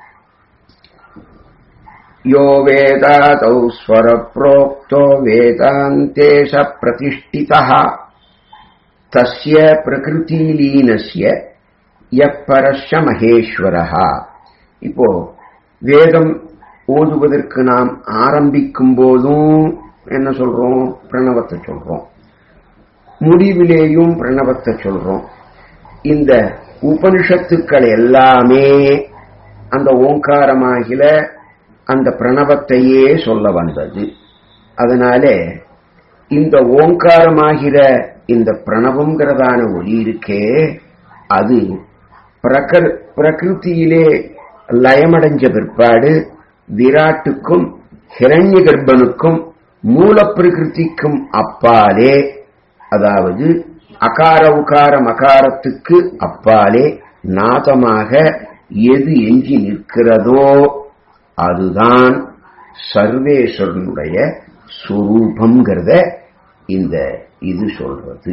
S1: யோ வேதாதௌ ஸ்வர புரோக்தோ வேதாந்தேஷ பிரதிஷ்டிதா தஸ்ய பிரகிருதிலீனஸ்ய எப்பரஷ மகேஸ்வரஹா இப்போ வேதம் ஓதுவதற்கு நாம் ஆரம்பிக்கும் போதும் என்ன சொல்றோம் பிரணவத்தை சொல்றோம் முடிவிலேயும் பிரணவத்தை சொல்றோம் இந்த உபனிஷத்துக்கள் எல்லாமே அந்த ஓங்காரமாகில அந்த பிரணவத்தையே சொல்ல வந்தது அதனால இந்த ஓங்காரமாகிற இந்த பிரணவங்கிறதான ஒலி இருக்கே அது பிரகிருத்தியிலே லயமடைஞ்ச பிற்பாடு விராட்டுக்கும் ஹிரண்ய கர்ப்பனுக்கும் மூல பிரகிருதிக்கும் அப்பாலே அதாவது அகார உகார மகாரத்துக்கு அப்பாலே நாதமாக எது எஞ்சி நிற்கிறதோ அதுதான் சர்வேஸ்வரனுடைய சுரூபம்ங்கிறத இந்த இது சொல்றது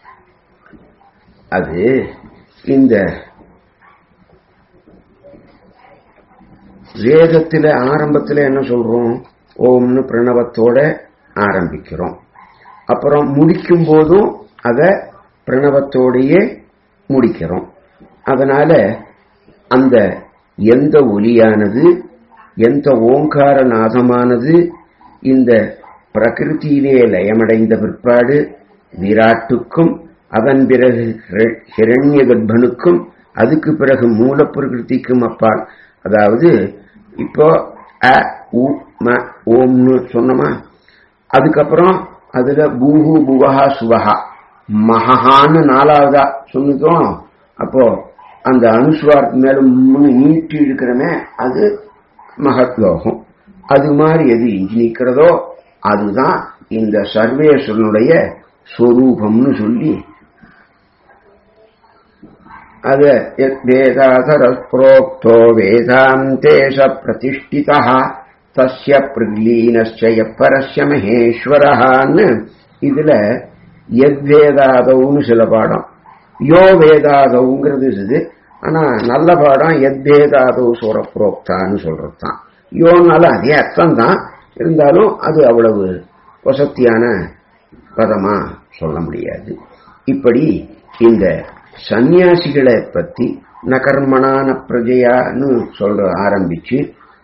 S1: அது இந்த வேதத்துல ஆரம்பத்துல என்ன சொல்றோம் ஓம்னு பிரணவத்தோட ஆரம்பிக்கிறோம் அப்புறம் முடிக்கும் போதும் அத பிரணவத்தோடையே முடிக்கிறோம் அதனால அந்த எந்த ஒலியானது எந்த ஓங்கார நாதமானது இந்த பிரகிருத்தியிலே லயமடைந்த பிற்பாடு விராட்டுக்கும் அதன் பிறகு ஹிரண்ய கர்ப்பனுக்கும் அதுக்கு பிறகு மூல பிரகிருதிக்கும் அப்பால் அதாவது இப்போ அ உ ம ஓம்னு சொன்னோமா அதுக்கப்புறம் அதுல பூஹு புவஹா சுவஹா மகான்னு நாலாவதா சொன்னதும் அப்போ அந்த அனுஸ்வாரத்து மேல முன்னு நீட்டி இருக்கிறமே அது மகத்லோகம் அது மாதிரி எது இஞ்சி நிற்கிறதோ அதுதான் இந்த சர்வேஸ்வரனுடைய ஸ்வரூபம்னு சொல்லி அது வேதாதர புரோக்தோ வேதாந்தேஷ பிரதிஷ்டிதா தஸ்ய பிரக்லீனஸ்ய பரஸ்ய மகேஸ்வரஹான்னு இதுல எத்வேதாதவுன்னு சில பாடம் யோ வேதாதவுங்கிறது இது ஆனா நல்ல பாடம் எத்வேதாதவு சோர புரோக்தான்னு சொல்றதுதான் யோனால அதே அர்த்தம் தான் இருந்தாலும் அது அவ்வளவு வசத்தியான பதமா சொல்ல முடியாது இப்படி இந்த சந்நியாசிகளை பத்தி நகர்மனான பிரஜையான்னு சொல்ற ஆரம்பிச்சு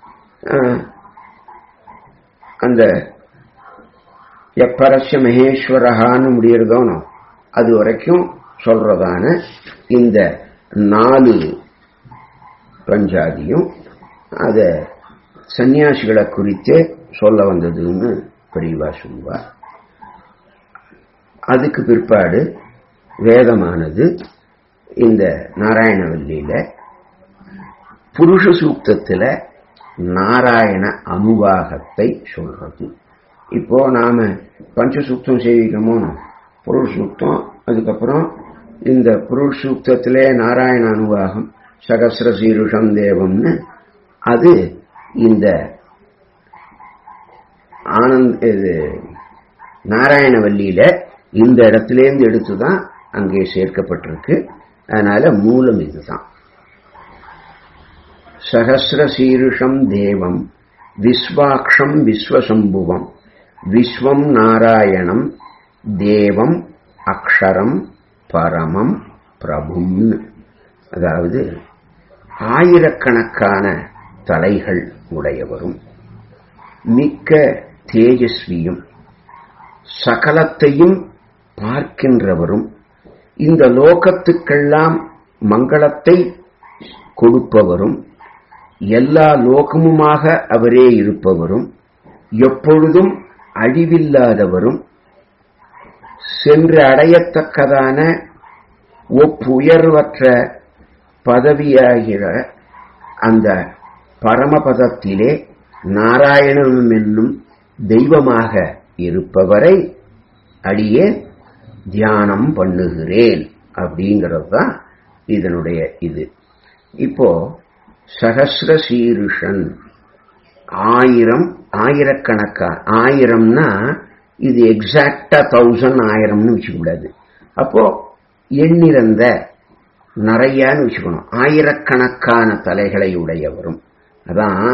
S1: அந்த எப்பரஸ்ய மகேஸ்வரகான்னு முடியறதோனோ அது வரைக்கும் சொல்றதான இந்த நாலு பஞ்சாதியும் அத சந்நியாசிகளை குறித்தே சொல்ல வந்ததுன்னு பெரியவா சொல்வார் அதுக்கு பிற்பாடு வேதமானது இந்த நாராயணவல்லியில புருஷ சூக்தத்துல நாராயண அனுவாகத்தை சொல்றது இப்போ நாம பஞ்சசூக்தம் சேவிக்கமோ புருஷ சூக்தம் அதுக்கப்புறம் இந்த புருஷ சூக்தத்திலே நாராயண அனுவாகம் சகசிர சீருஷம் தேவம்னு அது இந்த ஆனந்த் இது நாராயணவல்லியில இந்த இடத்திலேருந்து எடுத்துதான் அங்கே சேர்க்கப்பட்டிருக்கு அதனால மூலம் இதுதான் சகசிர சீருஷம் தேவம் விஸ்வாக்ஷம் விஸ்வசம்புவம் விஸ்வம் நாராயணம் தேவம் அக்ஷரம் பரமம் பிரபும்னு அதாவது ஆயிரக்கணக்கான தலைகள் உடையவரும் மிக்க தேஜஸ்வியும் சகலத்தையும் பார்க்கின்றவரும் இந்த லோகத்துக்கெல்லாம் மங்களத்தை கொடுப்பவரும் எல்லா லோகமுமாக அவரே இருப்பவரும் எப்பொழுதும் அழிவில்லாதவரும் சென்று அடையத்தக்கதான ஒப்புயர்வற்ற பதவியாகிற அந்த பரமபதத்திலே நாராயணனும் என்னும் தெய்வமாக இருப்பவரை அடியே தியானம் பண்ணுகிறேன் அப்படிங்கிறது தான் இதனுடைய இது இப்போ சகசிர சீருஷன் ஆயிரம் ஆயிரக்கணக்கா ஆயிரம்னா இது எக்ஸாக்டா தௌசண்ட் ஆயிரம்னு வச்சுக்கூடாது அப்போ எண்ணிறந்த நிறையான்னு வச்சுக்கணும் ஆயிரக்கணக்கான தலைகளை உடையவரும் அதான்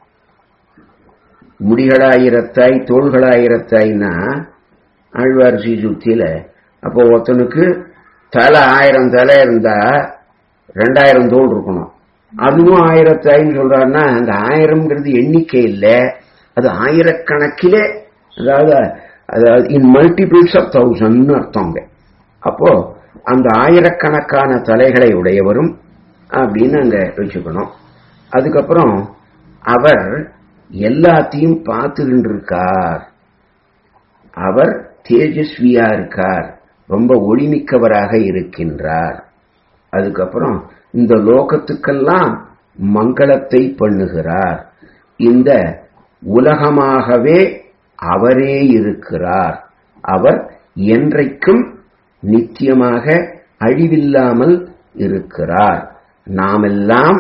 S1: முடிகளாயிரத்தாய் தோள்களாயிரத்தாய்னா ஆழ்வார் சீசுத்தியில அப்போ ஒருத்தனுக்கு தலை ஆயிரம் தலை இருந்தா ரெண்டாயிரம் தோல் இருக்கணும் அதுவும் ஆயிரத்தாயின்னு சொல்றாருன்னா அந்த ஆயிரம்ங்கிறது எண்ணிக்கை இல்லை அது ஆயிரக்கணக்கிலே அதாவது அதாவது இன் மல்டிபிள்ஸ் ஆஃப் தௌசண்ட்னு அர்த்தங்க அப்போ அந்த ஆயிரக்கணக்கான தலைகளை உடையவரும் அப்படின்னு அங்க வச்சுக்கணும் அதுக்கப்புறம் அவர் எல்லாத்தையும் பார்த்துக்கிட்டு இருக்கார் அவர் தேஜஸ்வியா இருக்கார் ரொம்ப ஒளிமிக்கவராக இருக்கின்றார் அதுக்கப்புறம் இந்த லோகத்துக்கெல்லாம் மங்களத்தை பண்ணுகிறார் இந்த உலகமாகவே அவரே இருக்கிறார் அவர் என்றைக்கும் நித்தியமாக அழிவில்லாமல் இருக்கிறார் நாமெல்லாம்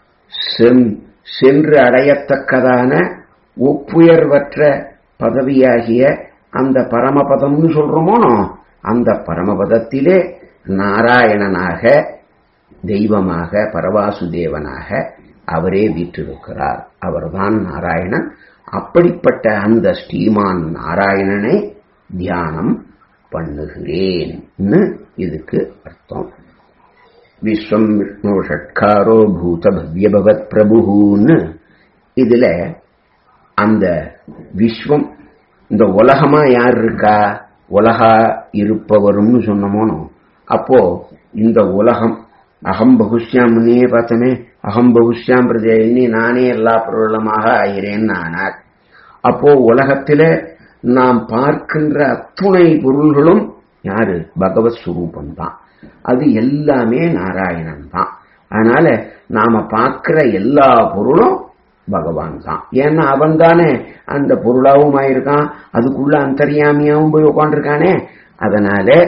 S1: சென்று அடையத்தக்கதான ஒப்புயர்வற்ற பதவியாகிய அந்த பரமபதம்னு சொல்றோமோ அந்த பரமபதத்திலே நாராயணனாக தெய்வமாக பரவாசுதேவனாக அவரே வீற்றிருக்கிறார் அவர்தான் நாராயணன் அப்படிப்பட்ட அந்த ஸ்ரீமான் நாராயணனை தியானம் பண்ணுகிறேன்னு இதுக்கு அர்த்தம் விஸ்வம் விஷ்ணு ஷட்காரோ பூத பவ்யபவத் பிரபுன்னு இதுல அந்த விஸ்வம் இந்த உலகமா யார் இருக்கா உலகா இருப்பவரும்னு சொன்னமோனோ அப்போ இந்த உலகம் அகம் பகுஷ்யாம் முன்னே பார்த்தமே அகம் பகுஷ்யாம் பிரஜயினி நானே எல்லா பொருளமாக ஆகிறேன்னு ஆனார் அப்போ உலகத்தில நாம் பார்க்கின்ற அத்துணை பொருள்களும் யாரு பகவத் சுரூபம் தான் அது எல்லாமே நாராயணன் தான் அதனால நாம பார்க்கிற எல்லா பொருளும் பகவான் தான் ஏன்னா அவன் தானே அந்த பொருளாவும் ஆயிருக்கான் அதுக்குள்ள அந்தரியாமியாவும் போய் உட்காந்துருக்கானே அதனால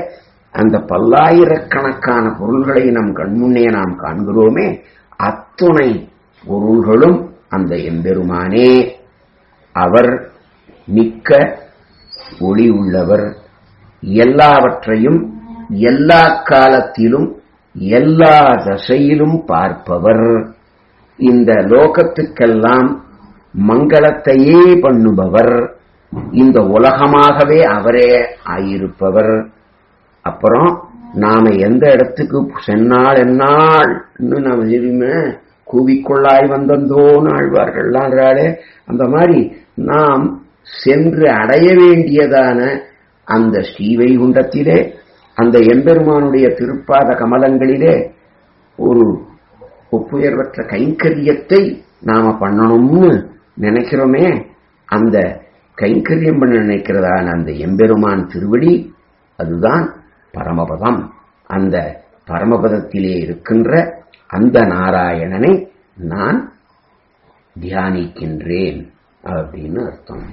S1: அந்த பல்லாயிரக்கணக்கான பொருள்களை நம் கண்முன்னே நாம் காண்கிறோமே அத்துணை பொருள்களும் அந்த எம்பெருமானே அவர் மிக்க ஒளி உள்ளவர் எல்லாவற்றையும் எல்லா காலத்திலும் எல்லா தசையிலும் பார்ப்பவர் இந்த லோகத்துக்கெல்லாம் மங்களத்தையே பண்ணுபவர் இந்த உலகமாகவே அவரே ஆயிருப்பவர் அப்புறம் நாம எந்த இடத்துக்கு சென்னால் என்னால் நாம தெரியுமே கூவிக்கொள்ளாய் வந்தந்தோன்னு ஆழ்வார்கள்லான்றாலே அந்த மாதிரி நாம் சென்று அடைய வேண்டியதான அந்த ஸ்ரீவைகுண்டத்திலே அந்த எம்பெருமானுடைய திருப்பாத கமலங்களிலே ஒரு ஒப்புயர்வற்ற கைங்கரியத்தை நாம பண்ணணும்னு நினைக்கிறோமே அந்த கைங்கரியம் பண்ண நினைக்கிறதான அந்த எம்பெருமான் திருவடி அதுதான் பரமபதம் அந்த பரமபதத்திலே இருக்கின்ற அந்த நாராயணனை நான் தியானிக்கின்றேன் அப்படின்னு அர்த்தம்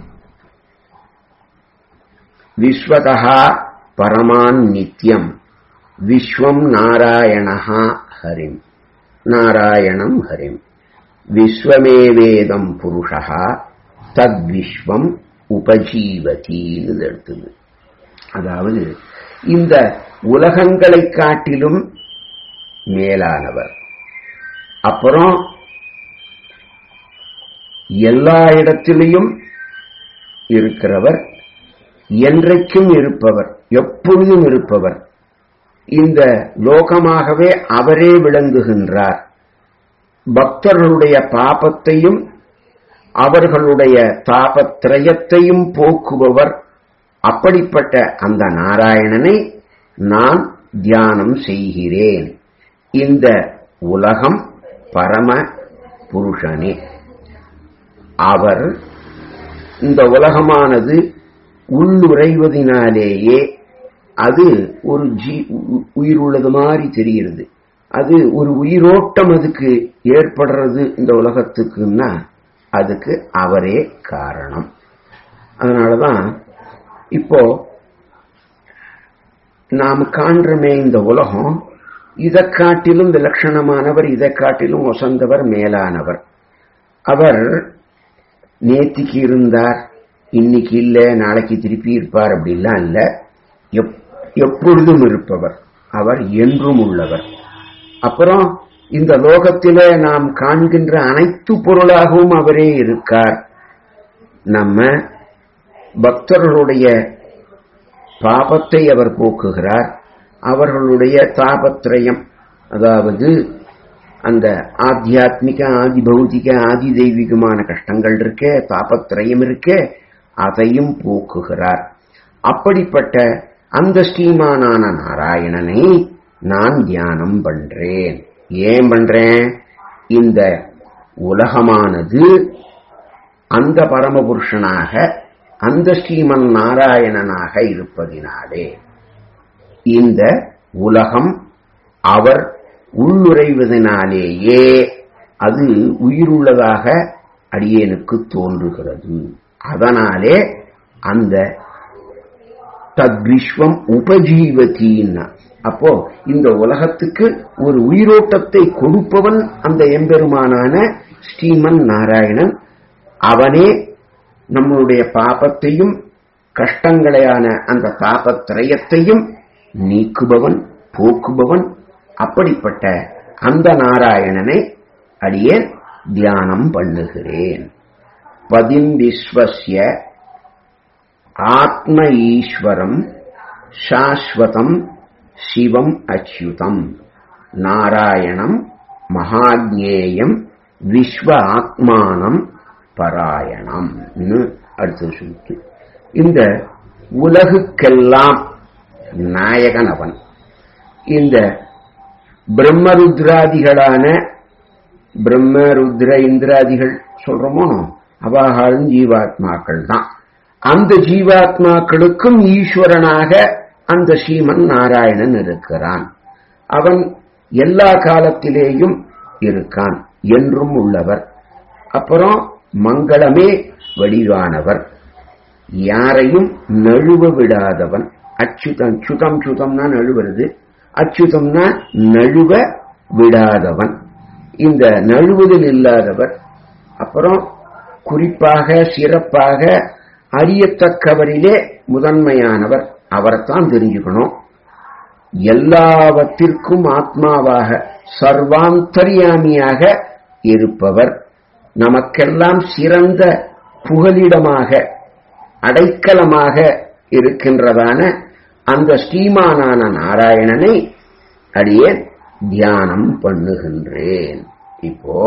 S1: விஸ்வதா பரமான் நித்யம் விஸ்வம் நாராயணஹா ஹரிம் நாராயணம் ஹரிம் விஸ்வமேவேதம் புருஷா தத்விஸ்வம் உபஜீவதின்னு எடுத்தது அதாவது இந்த உலகங்களை காட்டிலும் மேலானவர் அப்புறம் எல்லா இடத்திலையும் இருக்கிறவர் என்றைக்கும் இருப்பவர் எப்பொழுதும் இருப்பவர் இந்த லோகமாகவே அவரே விளங்குகின்றார் பக்தர்களுடைய பாபத்தையும் அவர்களுடைய தாபத்திரயத்தையும் போக்குபவர் அப்படிப்பட்ட அந்த நாராயணனை நான் தியானம் செய்கிறேன் இந்த உலகம் பரம புருஷனே அவர் இந்த உலகமானது உள்ளுறைவதினாலேயே அது ஒரு ஜீ உயிர் உள்ளது மாதிரி தெரிகிறது அது ஒரு உயிரோட்டம் அதுக்கு ஏற்படுறது இந்த உலகத்துக்குன்னா அதுக்கு அவரே காரணம் அதனாலதான் இப்போ நாம் காண்றமே இந்த உலகம் இதை காட்டிலும் விலட்சணமானவர் இதை காட்டிலும் ஒசந்தவர் மேலானவர் அவர் நேத்திக்கு இருந்தார் இன்னைக்கு இல்ல நாளைக்கு திருப்பி இருப்பார் அப்படிலாம் இல்ல எப்பொழுதும் இருப்பவர் அவர் என்றும் உள்ளவர் அப்புறம் இந்த லோகத்திலே நாம் காண்கின்ற அனைத்து பொருளாகவும் அவரே இருக்கார் நம்ம பக்தர்களுடைய பாபத்தை அவர் போக்குகிறார் அவர்களுடைய தாபத்திரயம் அதாவது அந்த ஆத்தியாத்மிக ஆதி பௌதிக ஆதி தெய்வீகமான கஷ்டங்கள் இருக்கே தாபத்திரயம் இருக்கே அதையும் போக்குகிறார் அப்படிப்பட்ட அந்த ஸ்ரீமானான நாராயணனை நான் தியானம் பண்றேன் ஏன் பண்றேன் இந்த உலகமானது அந்த பரமபுருஷனாக அந்த ஸ்ரீமன் நாராயணனாக இருப்பதினாலே இந்த உலகம் அவர் உள்ளுரைவதனாலேயே அது உயிருள்ளதாக அடியேனுக்கு தோன்றுகிறது அதனாலே அந்த தத்விஸ்வம் உபஜீவத்தின்னா அப்போ இந்த உலகத்துக்கு ஒரு உயிரோட்டத்தை கொடுப்பவன் அந்த எம்பெருமானான ஸ்ரீமன் நாராயணன் அவனே நம்மளுடைய பாபத்தையும் கஷ்டங்களையான அந்த தாபத்திரயத்தையும் நீக்குபவன் போக்குபவன் அப்படிப்பட்ட அந்த நாராயணனை அடியேன் தியானம் பண்ணுகிறேன் பதிம் விஸ்வசிய ஆத்ம ஈஸ்வரம் சாஸ்வதம் சிவம் அச்சுதம் நாராயணம் மகாஜேயம் விஸ்வ ஆத்மானம் பராயணம் அடுத்து சொல்லிட்டு இந்த உலகுக்கெல்லாம் நாயகன் அவன் இந்த பிரம்மருத்ராதிகளான பிரம்ம ருத்ர இந்திராதிகள் சொல்றோமோ அவாகாலும் ஜீவாத்மாக்கள் தான் அந்த ஜீவாத்மாக்களுக்கும் ஈஸ்வரனாக அந்த ஸ்ரீமன் நாராயணன் இருக்கிறான் அவன் எல்லா காலத்திலேயும் இருக்கான் என்றும் உள்ளவர் அப்புறம் மங்களமே வடிவானவர் யாரையும் நழுவ விடாதவன் அச்சுதம் சுதம் சுதம்னா நழுவுறது அச்சுதம்னா நழுவ விடாதவன் இந்த நழுவுதல் இல்லாதவர் அப்புறம் குறிப்பாக சிறப்பாக அறியத்தக்கவரிலே முதன்மையானவர் அவரைத்தான் தெரிஞ்சுக்கணும் எல்லாவற்றிற்கும் ஆத்மாவாக சர்வாந்தரியாமியாக இருப்பவர் நமக்கெல்லாம் சிறந்த புகலிடமாக அடைக்கலமாக இருக்கின்றதான அந்த ஸ்ரீமானான நாராயணனை அடியே தியானம் பண்ணுகின்றேன் இப்போ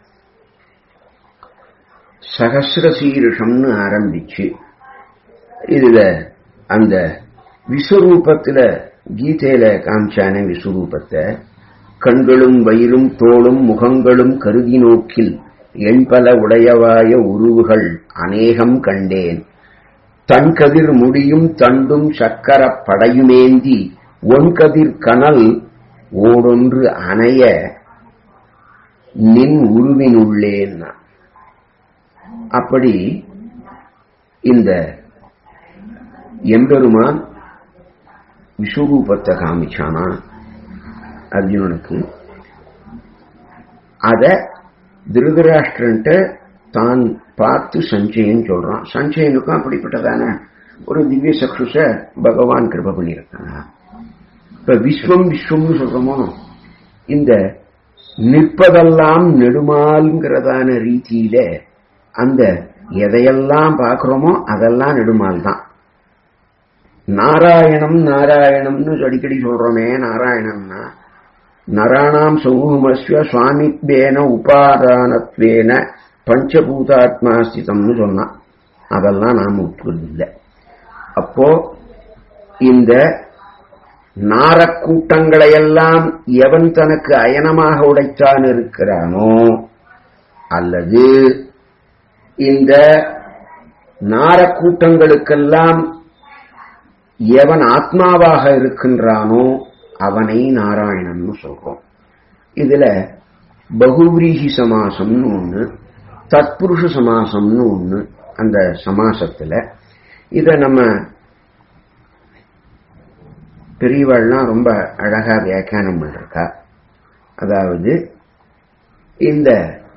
S1: சகசிரசீருஷம்னு ஆரம்பிச்சு இதுல அந்த விஸ்வரூபத்துல கீதையில காமிச்சானே விஸ்வரூபத்தை கண்களும் வயிறும் தோளும் முகங்களும் கருதி நோக்கில் எண்பல உடையவாய உருவுகள் அநேகம் கண்டேன் தன்கதிர் முடியும் தண்டும் சக்கர படையுமேந்தி ஒன்கதிர் கனல் ஓடொன்று அணைய நின் உருவினுள்ளேன் அப்படி இந்த எம்பெருமான் விஸ்வரூபத்தை காமிச்சானா அர்ஜுனனுக்கு அத திருதராஷ்டிரன்ட்ட தான் பார்த்து சஞ்சயன் சொல்றான் சஞ்சயனுக்கும் அப்படிப்பட்டதான ஒரு திவ்ய சக்ஷுஷ பகவான் கிருப பண்ணியிருக்காங்க இப்ப விஸ்வம் விஸ்வம்னு சொல்றோமோ இந்த நிற்பதெல்லாம் நெடுமால்ங்கிறதான ரீதியில அந்த எதையெல்லாம் பார்க்கிறோமோ அதெல்லாம் நெடுமால் தான் நாராயணம் நாராயணம்னு அடிக்கடி சொல்றோமே நாராயணம்னா நராணாம் சமூகமஸ்வ சுவாமித்வேன உபாதானத்வேன பஞ்சபூதாத்மாஸ்திதம்னு சொன்னான் அதெல்லாம் நாம் ஒப்புக்கொள்ளில்லை அப்போ இந்த நாரக்கூட்டங்களையெல்லாம் எவன் தனக்கு அயனமாக உடைத்தான் இருக்கிறானோ அல்லது இந்த நாரக்கூட்டங்களுக்கெல்லாம் எவன் ஆத்மாவாக இருக்கின்றானோ அவனை நாராயணன் சொல்றோம் இதுல பகுவிரீகி சமாசம்னு ஒண்ணு தத்புருஷ சமாசம்னு ஒண்ணு அந்த சமாசத்துல இத நம்ம பெரியவாள்லாம் ரொம்ப அழகா வியாக்கியானம் பண்ணிருக்கா அதாவது இந்த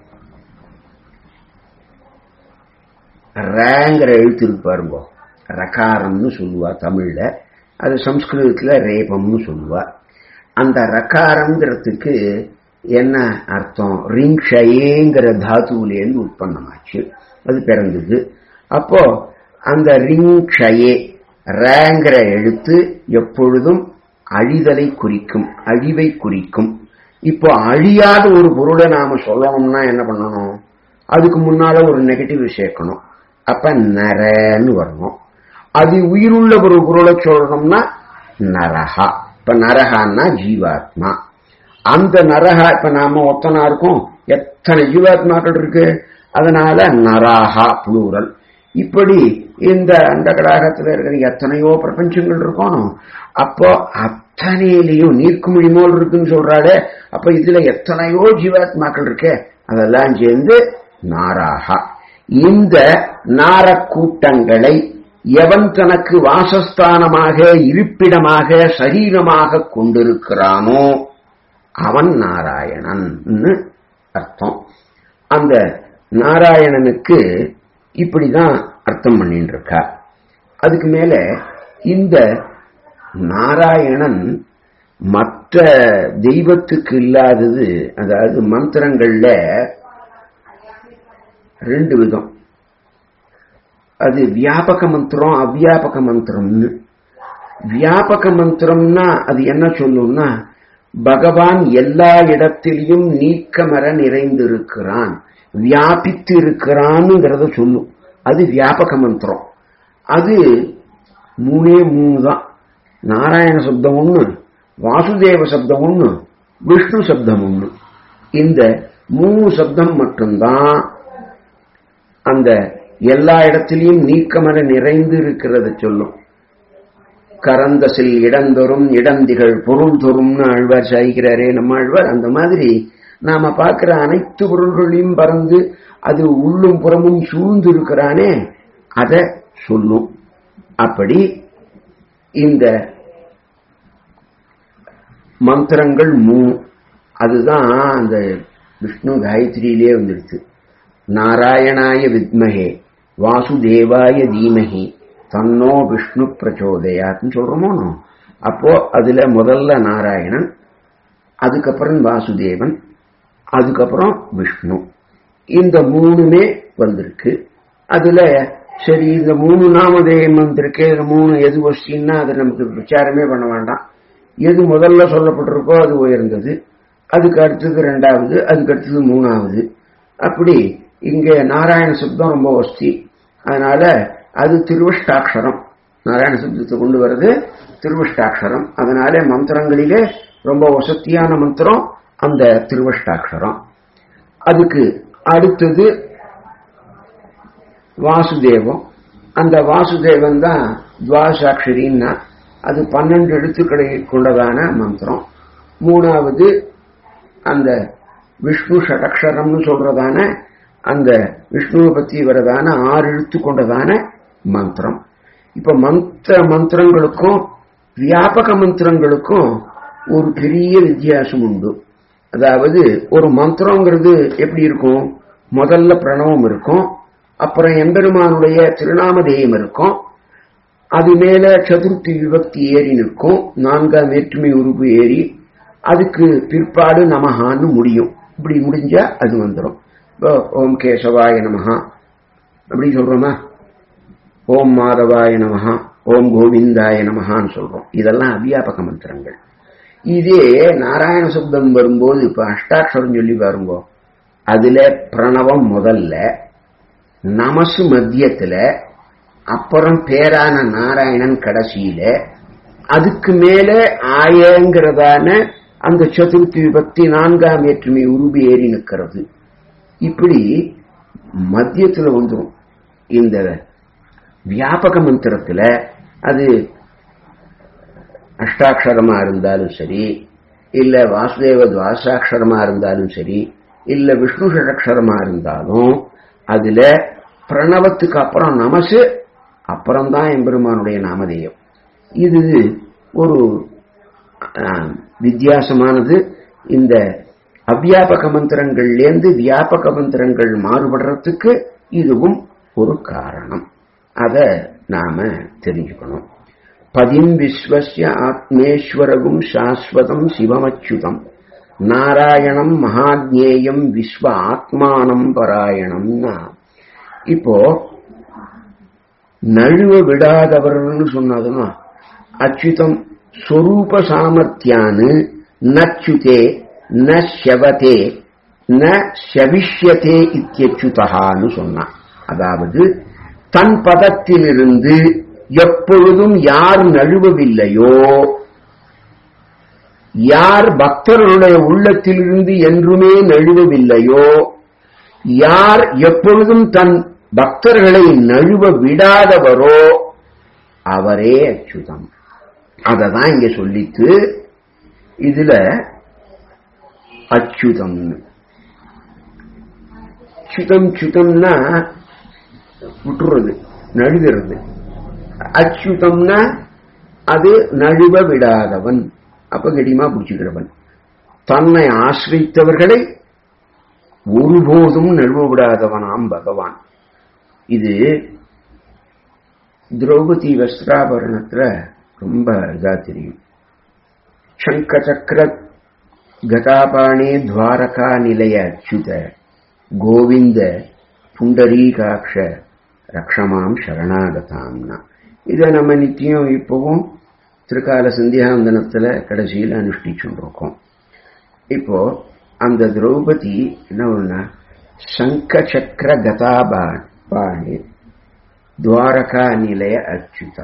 S1: ரேங்கிற எழுத்து இருக்கு பாருங்க ரகாரம்னு சொல்லுவா தமிழ்ல அது சம்ஸ்கிருதத்துல ரேபம்னு சொல்லுவா அந்த ரகாரம்ங்கிறதுக்கு என்ன அர்த்தம் ரிங்ஷயேங்கிற தாத்துவிலேருந்து உற்பத்தமாச்சு அது பிறந்தது அப்போ அந்த ரிங்ஷயே ரேங்கிற எழுத்து எப்பொழுதும் அழிதலை குறிக்கும் அழிவை குறிக்கும் இப்போ அழியாத ஒரு பொருளை நாம சொல்லணும்னா என்ன பண்ணணும் அதுக்கு முன்னால ஒரு நெகட்டிவ் சேர்க்கணும் அப்ப நரன்னு வரணும் அது உயிருள்ள ஒரு பொருளை சொல்லணும்னா நரஹா இப்ப நரகான்னா ஜீவாத்மா அந்த நரகா இப்ப நாம ஒத்தனா இருக்கோம் எத்தனை ஜீவாத்மாக்கள் இருக்கு அதனால நராகா புளூரல் இப்படி இந்த அந்த கடாகத்துல இருக்கிற எத்தனையோ பிரபஞ்சங்கள் இருக்கணும் அப்போ அத்தனையிலையும் நீர்க்குமிழி மோல் இருக்குன்னு சொல்றாரு அப்ப இதுல எத்தனையோ ஜீவாத்மாக்கள் இருக்கே அதெல்லாம் சேர்ந்து நாராகா இந்த நாரக்கூட்டங்களை எவன் தனக்கு வாசஸ்தானமாக இருப்பிடமாக சரீரமாக கொண்டிருக்கிறானோ அவன் நாராயணன் அர்த்தம் அந்த நாராயணனுக்கு இப்படிதான் அர்த்தம் பண்ணிட்டு இருக்கா அதுக்கு மேல இந்த நாராயணன் மற்ற தெய்வத்துக்கு இல்லாதது அதாவது மந்திரங்கள்ல ரெண்டு விதம் அது வியாபக மந்திரம் அவ்வியாபக மந்திரம்னு வியாபக மந்திரம்னா அது என்ன சொல்லும்னா பகவான் எல்லா இடத்திலையும் நீக்கமர நிறைந்திருக்கிறான் வியாபித்து இருக்கிறான்ங்கிறத சொல்லும் அது வியாபக மந்திரம் அது மூணே மூணு தான் நாராயண சப்தம் ஒண்ணு வாசுதேவ சப்தம் ஒண்ணு விஷ்ணு சப்தம் ஒண்ணு இந்த மூணு சப்தம் மட்டும்தான் அந்த எல்லா இடத்திலையும் நீக்கமர நிறைந்து இருக்கிறத சொல்லும் கரந்தசில் இடந்தொரும் இடந்திகள் பொருள் தொறும்னு ஆழ்வார் சாய்கிறாரே நம்ம ஆழ்வார் அந்த மாதிரி நாம பார்க்கிற அனைத்து பொருள்களையும் பறந்து அது உள்ளும் புறமும் சூழ்ந்து இருக்கிறானே அத சொல்லும் அப்படி இந்த மந்திரங்கள் மூணு அதுதான் அந்த விஷ்ணு காயத்ரியிலே வந்துடுச்சு நாராயணாய வித்மகே வாசுதேவாய தீமகி தன்னோ விஷ்ணு பிரச்சோதயாத்னு சொல்றோமோ அப்போ அதுல முதல்ல நாராயணன் அதுக்கப்புறம் வாசுதேவன் அதுக்கப்புறம் விஷ்ணு இந்த மூணுமே வந்திருக்கு அதுல சரி இந்த மூணு நாமதேயம் வந்திருக்கு இந்த மூணு எது வஸ்டின்னா அது நமக்கு விசாரமே பண்ண வேண்டாம் எது முதல்ல சொல்லப்பட்டிருக்கோ அது உயர்ந்தது அதுக்கு அடுத்தது ரெண்டாவது அதுக்கு அடுத்தது மூணாவது அப்படி இங்க நாராயண சப்தம் ரொம்ப வஸ்தி அதனால அது திருவஷ்டாட்சரம் நாராயண சப்தத்தை கொண்டு வர்றது திருவஷ்டாட்சரம் அதனால மந்திரங்களிலே ரொம்ப வசத்தியான மந்திரம் அந்த திருவஷ்டாட்சரம் அதுக்கு அடுத்தது வாசுதேவம் அந்த வாசுதேவன் தான் துவாசாட்சரின்னா அது பன்னெண்டு எழுத்துக்களை கொண்டதான மந்திரம் மூணாவது அந்த விஷ்ணு ஷடக்ஷரம்னு சொல்றதான அந்த விஷ்ணுவை பத்தி வரதான ஆறு எழுத்து கொண்டதான மந்திரம் இப்ப மந்திர மந்திரங்களுக்கும் வியாபக மந்திரங்களுக்கும் ஒரு பெரிய வித்தியாசம் உண்டு அதாவது ஒரு மந்திரங்கிறது எப்படி இருக்கும் முதல்ல பிரணவம் இருக்கும் அப்புறம் எம்பெருமானுடைய திருநாமதேயம் இருக்கும் அது மேல சதுர்த்தி விபக்தி ஏறி நிற்கும் நான்காம் வேற்றுமை உறுப்பு ஏறி அதுக்கு பிற்பாடு நமகான்னு முடியும் இப்படி முடிஞ்சா அது வந்துடும் இப்போ ஓம் கேசவாய நமஹா அப்படி சொல்றோமா ஓம் மாதவாய நமஹா ஓம் கோவிந்தாய நமஹான்னு சொல்றோம் இதெல்லாம் அவ்யாபக மந்திரங்கள் இதே நாராயண சப்தம் வரும்போது இப்ப அஷ்டாட்சரம் சொல்லி பாருங்க அதுல பிரணவம் முதல்ல நமசு மத்தியத்துல அப்புறம் பேரான நாராயணன் கடைசியில அதுக்கு மேல ஆயங்கிறதான அந்த சதுர்த்தி விபக்தி நான்காம் வேற்றுமை உருவி ஏறி நிற்கிறது இப்படி மத்தியத்துல வந்துடும் இந்த வியாபக மந்திரத்துல அது அஷ்டாட்சரமா இருந்தாலும் சரி இல்ல வாசுதேவ துவாசாட்சரமா இருந்தாலும் சரி இல்ல விஷ்ணு ஷடக்ஷரமா இருந்தாலும் அதுல பிரணவத்துக்கு அப்புறம் நமசு அப்புறம்தான் எம்பெருமானுடைய நாமதேயம் இது ஒரு வித்தியாசமானது இந்த அவ்யாபக மந்திரங்கள்லேருந்து வியாபக மந்திரங்கள் மாறுபடுறதுக்கு இதுவும் ஒரு காரணம் அத நாம தெரிஞ்சுக்கணும் பதிம் விஸ்வசிய ஆத்மேஸ்வரகும் சாஸ்வதம் சிவமச்சுதம் நாராயணம் மகாத்யேயம் விஸ்வ ஆத்மானம் பராயணம்னா இப்போ நழுவ விடாதவர்னு சொன்னதுன்னா அச்சுதம் ஸ்வரூப சாமர்த்தியானு நச்சுதே ந செவதே ந செவிஷ்யதே இத்தியச்சுதகான்னு சொன்னான் அதாவது தன் பதத்திலிருந்து எப்பொழுதும் யார் நழுவவில்லையோ யார் பக்தர்களுடைய உள்ளத்திலிருந்து என்றுமே நழுவவில்லையோ யார் எப்பொழுதும் தன் பக்தர்களை நழுவ விடாதவரோ அவரே அச்சுதம் அததான் இங்க சொல்லித்து இதுல அச்சுதம் சுதம் சுதம்னா விட்டுறது நழுகிறது அச்சுதம்னா அது நழுவ விடாதவன் அப்ப கடிமா பிடிச்சுக்கிறவன் தன்னை ஆசிரித்தவர்களை ஒருபோதும் நழுவ விடாதவனாம் பகவான் இது திரௌபதி வஸ்திராபரணத்துல ரொம்ப இதா தெரியும் சங்க சக்கர கதாபாணே துவாரகா நிலைய அச்சுத கோவிந்த புண்டரீகாட்ச ரக்ஷமாம் சரணாகதாம்னா இதை நம்ம நித்தியம் இப்பவும் திருக்கால சந்தியாவந்தனத்துல கடைசியில் அனுஷ்டிச்சுட்டு இருக்கோம் இப்போ அந்த திரௌபதி என்ன ஒண்ணா சங்க சக்கர கதாபா பாணி துவாரகா நிலைய அச்சுதா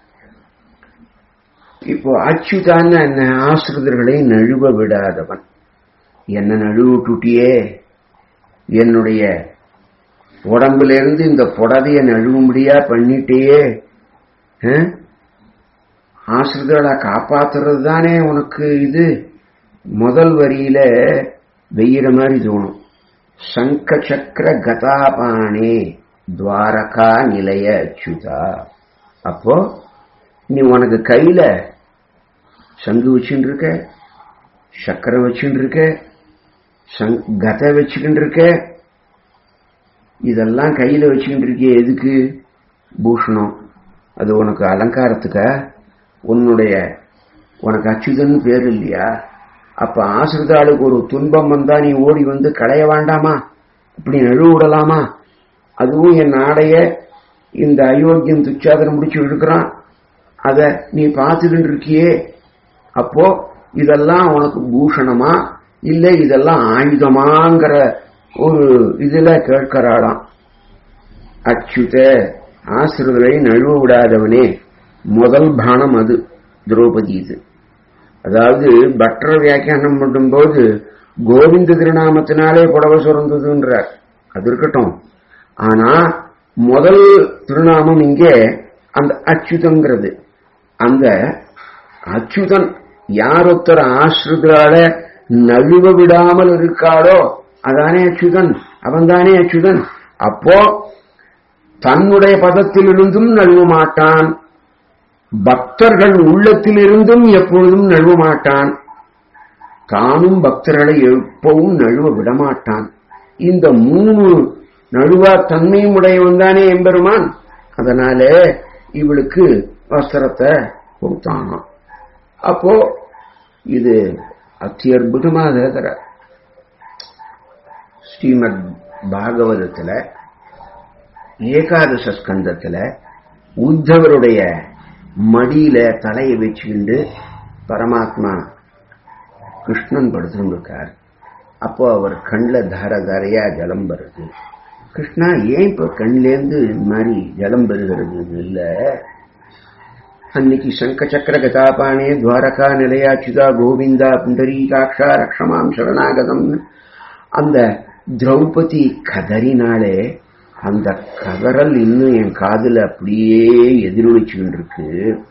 S1: இப்போ அச்சுதான்னு என்ன ஆசிரிதர்களை நழுவ விடாதவன் என்ன நழுவிட்டுட்டியே என்னுடைய உடம்புல இருந்து இந்த புடவைய நழுவும்படியா பண்ணிட்டேயே ஆசிரிதர்களை காப்பாத்துறது தானே உனக்கு இது முதல் வரியில வெயிற மாதிரி தோணும் சங்க சக்கர கதாபானே துவாரகா நிலைய அச்சுதா அப்போ நீ உனக்கு கையில சங்கு வச்சுட்டு இருக்க சக்கரம் வச்சுட்டு இருக்க கதை வச்சுக்கிட்டு இருக்க இதெல்லாம் கையில வச்சுக்கிட்டு இருக்கிய எதுக்கு பூஷணம் அது உனக்கு அலங்காரத்துக்கா உன்னுடைய உனக்கு அச்சுதன் பேர் இல்லையா அப்ப ஆசிரிதாளுக்கு ஒரு துன்பம் வந்தா நீ ஓடி வந்து களைய வேண்டாமா இப்படி நழுவிடலாமா அதுவும் என் நாடைய இந்த அயோக்கியம் துச்சாதனம் முடிச்சு இழுக்கிறான் அத நீ பார்த்துக்கிட்டு இருக்கியே அப்போ இதெல்லாம் உனக்கு பூஷணமா இல்ல இதெல்லாம் ஆயுதமாங்கிற ஒரு இதுல கேட்கிறாளாம் அச்சுத ஆசிரியரை நழுவ விடாதவனே முதல் பானம் அது திரௌபதி இது அதாவது பட்டர் வியாக்கியானம் பண்ணும்போது கோவிந்த திருநாமத்தினாலே புடவை சுரந்ததுன்றார் அது இருக்கட்டும் ஆனா முதல் திருநாமம் இங்கே அந்த அச்சுதங்கிறது அந்த அச்சுதன் யார் ஒருத்தர் ஆசிரிதால நழுவ விடாமல் இருக்காளோ அதானே அச்சுதன் அவன்தானே அச்சுதன் அப்போ தன்னுடைய பதத்திலிருந்தும் நழுவ மாட்டான் பக்தர்கள் உள்ளத்திலிருந்தும் எப்பொழுதும் நழுவ மாட்டான் தானும் பக்தர்களை எப்பவும் நழுவ விடமாட்டான் இந்த மூணு நழுவா தன்மையும் உடையவன் தானே எம்பெருமான் அதனால இவளுக்கு வஸ்திரத்தை கொடுத்தானாம் அப்போ இது அத்தியற்புதமாக தர ஸ்ரீமத் பாகவதத்துல ஏகாதச ஸ்கந்தத்துல உத்தவருடைய மடியில தலையை வச்சுக்கிண்டு பரமாத்மா கிருஷ்ணன் படுத்துருக்கார் அப்போ அவர் கண்ணில் தார தாரையா ஜலம் வருது கிருஷ்ணா ஏன் இப்ப கண்லேருந்து இந்த மாதிரி ஜலம் பெறுகிறது இல்ல அன்னைக்கு சங்க சக்கர கதாபானே துவாரகா நிலையாச்சுதா கோவிந்தா புண்டரீகாட்சா ரக்ஷமாம் சரணாகதம் அந்த திரௌபதி கதறினாலே அந்த கதறல் இன்னும் என் காதுல அப்படியே எதிரொலிச்சுக்கிட்டு இருக்கு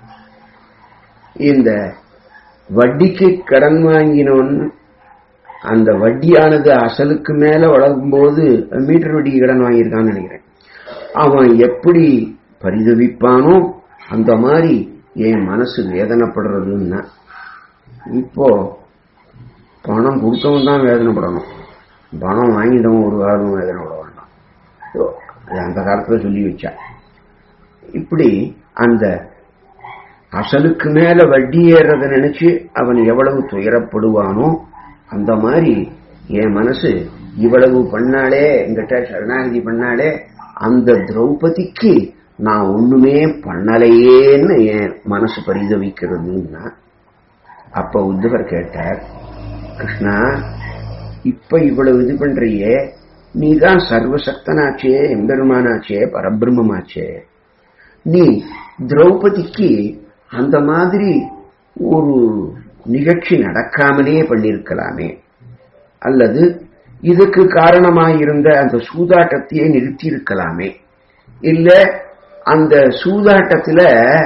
S1: இந்த வட்டிக்கு கடன் வாங்கினவன் அந்த வட்டியானது அசலுக்கு மேல வளரும்போது மீட்டர் வட்டிக்கு கடன் வாங்கியிருக்கான்னு நினைக்கிறேன் அவன் எப்படி பரிதவிப்பானோ அந்த மாதிரி என் மனசு வேதனைப்படுறதுன்னா இப்போ பணம் கொடுத்தவன் தான் வேதனைப்படணும் பணம் வாங்கிட்டவன் ஒரு காலம் வேதனைப்பட வேண்டாம் அது அந்த காலத்துல சொல்லி வச்சா இப்படி அந்த அசலுக்கு மேல வட்டி ஏறத நினைச்சு அவன் எவ்வளவு துயரப்படுவானோ அந்த மாதிரி என் மனசு இவ்வளவு பண்ணாலே எங்கிட்ட சரணாகதி பண்ணாலே அந்த திரௌபதிக்கு நான் ஒண்ணுமே பண்ணலையேன்னு என் மனசு பரிதவிக்கிறதுன்னா அப்ப உத்தவர் கேட்டார் கிருஷ்ணா இப்ப இவ்வளவு இது பண்றியே நீதான் சர்வசக்தனாச்சே எம்பெருமானாச்சே பரபிரம்மமாச்சே நீ திரௌபதிக்கு அந்த மாதிரி ஒரு நிகழ்ச்சி நடக்காமலே பண்ணிருக்கலாமே அல்லது இதுக்கு காரணமாயிருந்த அந்த சூதாட்டத்தையே நிறுத்தி இருக்கலாமே இல்ல அந்த சூதாட்டத்துல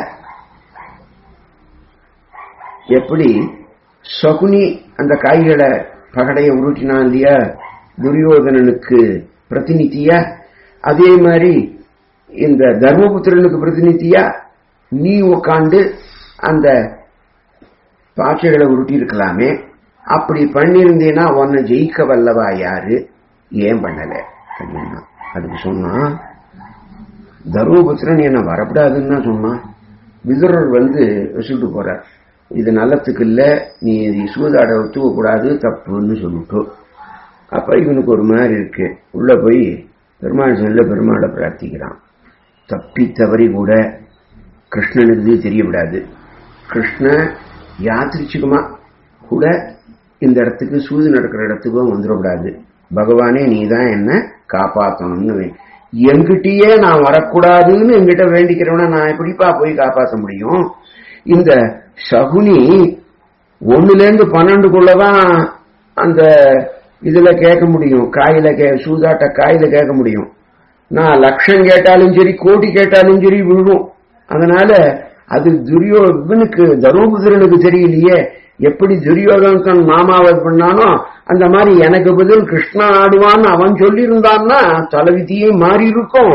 S1: எப்படி சகுனி அந்த காய்களை பகடைய உருட்டினான் இல்லையா துரியோதனனுக்கு பிரதிநிதியா அதே மாதிரி இந்த தர்மபுத்திரனுக்கு பிரதிநிதியா நீ உக்காண்டு அந்த பாச்சைகளை உருட்டி இருக்கலாமே அப்படி பண்ணியிருந்தேன்னா உன்னை ஜெயிக்க வல்லவா யாரு ஏன் பண்ணல அப்படின்னா அதுக்கு சொன்னா தர்மபுத்திரன் என்ன வரப்படாதுன்னு தான் சொன்னான் விதுரர் வந்து வச்சுட்டு போறார் இது நல்லத்துக்கு இல்ல நீ இது சூதாட ஒத்துக்க கூடாது தப்புன்னு சொல்லிட்டு அப்ப இவனுக்கு ஒரு மாதிரி இருக்கு உள்ள போய் பெருமாள் சொல்ல பெருமாளை பிரார்த்திக்கிறான் தப்பி தவறி கூட கிருஷ்ணனுக்கு தெரிய விடாது கிருஷ்ண யாத்திரிச்சுக்குமா கூட இந்த இடத்துக்கு சூது நடக்கிற இடத்துக்கும் வந்துடக்கூடாது பகவானே நீ தான் என்ன காப்பாற்றணும்னு எங்கிட்டயே நான் வரக்கூடாதுன்னு எங்கிட்ட வேண்டிக்கிறவன நான் எப்படிப்பா போய் காப்பாற்ற முடியும் இந்த சகுனி ஒண்ணுல இருந்து பன்னெண்டுக்குள்ளதான் அந்த இதுல கேட்க முடியும் காயில கே சூதாட்ட காயில கேட்க முடியும் நான் லட்சம் கேட்டாலும் சரி கோடி கேட்டாலும் சரி விழுவும் அதனால அது துரியோதனுக்கு தருமபுத்திரனுக்கு தெரியலையே எப்படி துரியோதனன் மாமாவது பண்ணானோ அந்த மாதிரி எனக்கு பதில் கிருஷ்ணா ஆடுவான்னு அவன் சொல்லியிருந்தான்னா தலைவிதியே மாறி இருக்கும்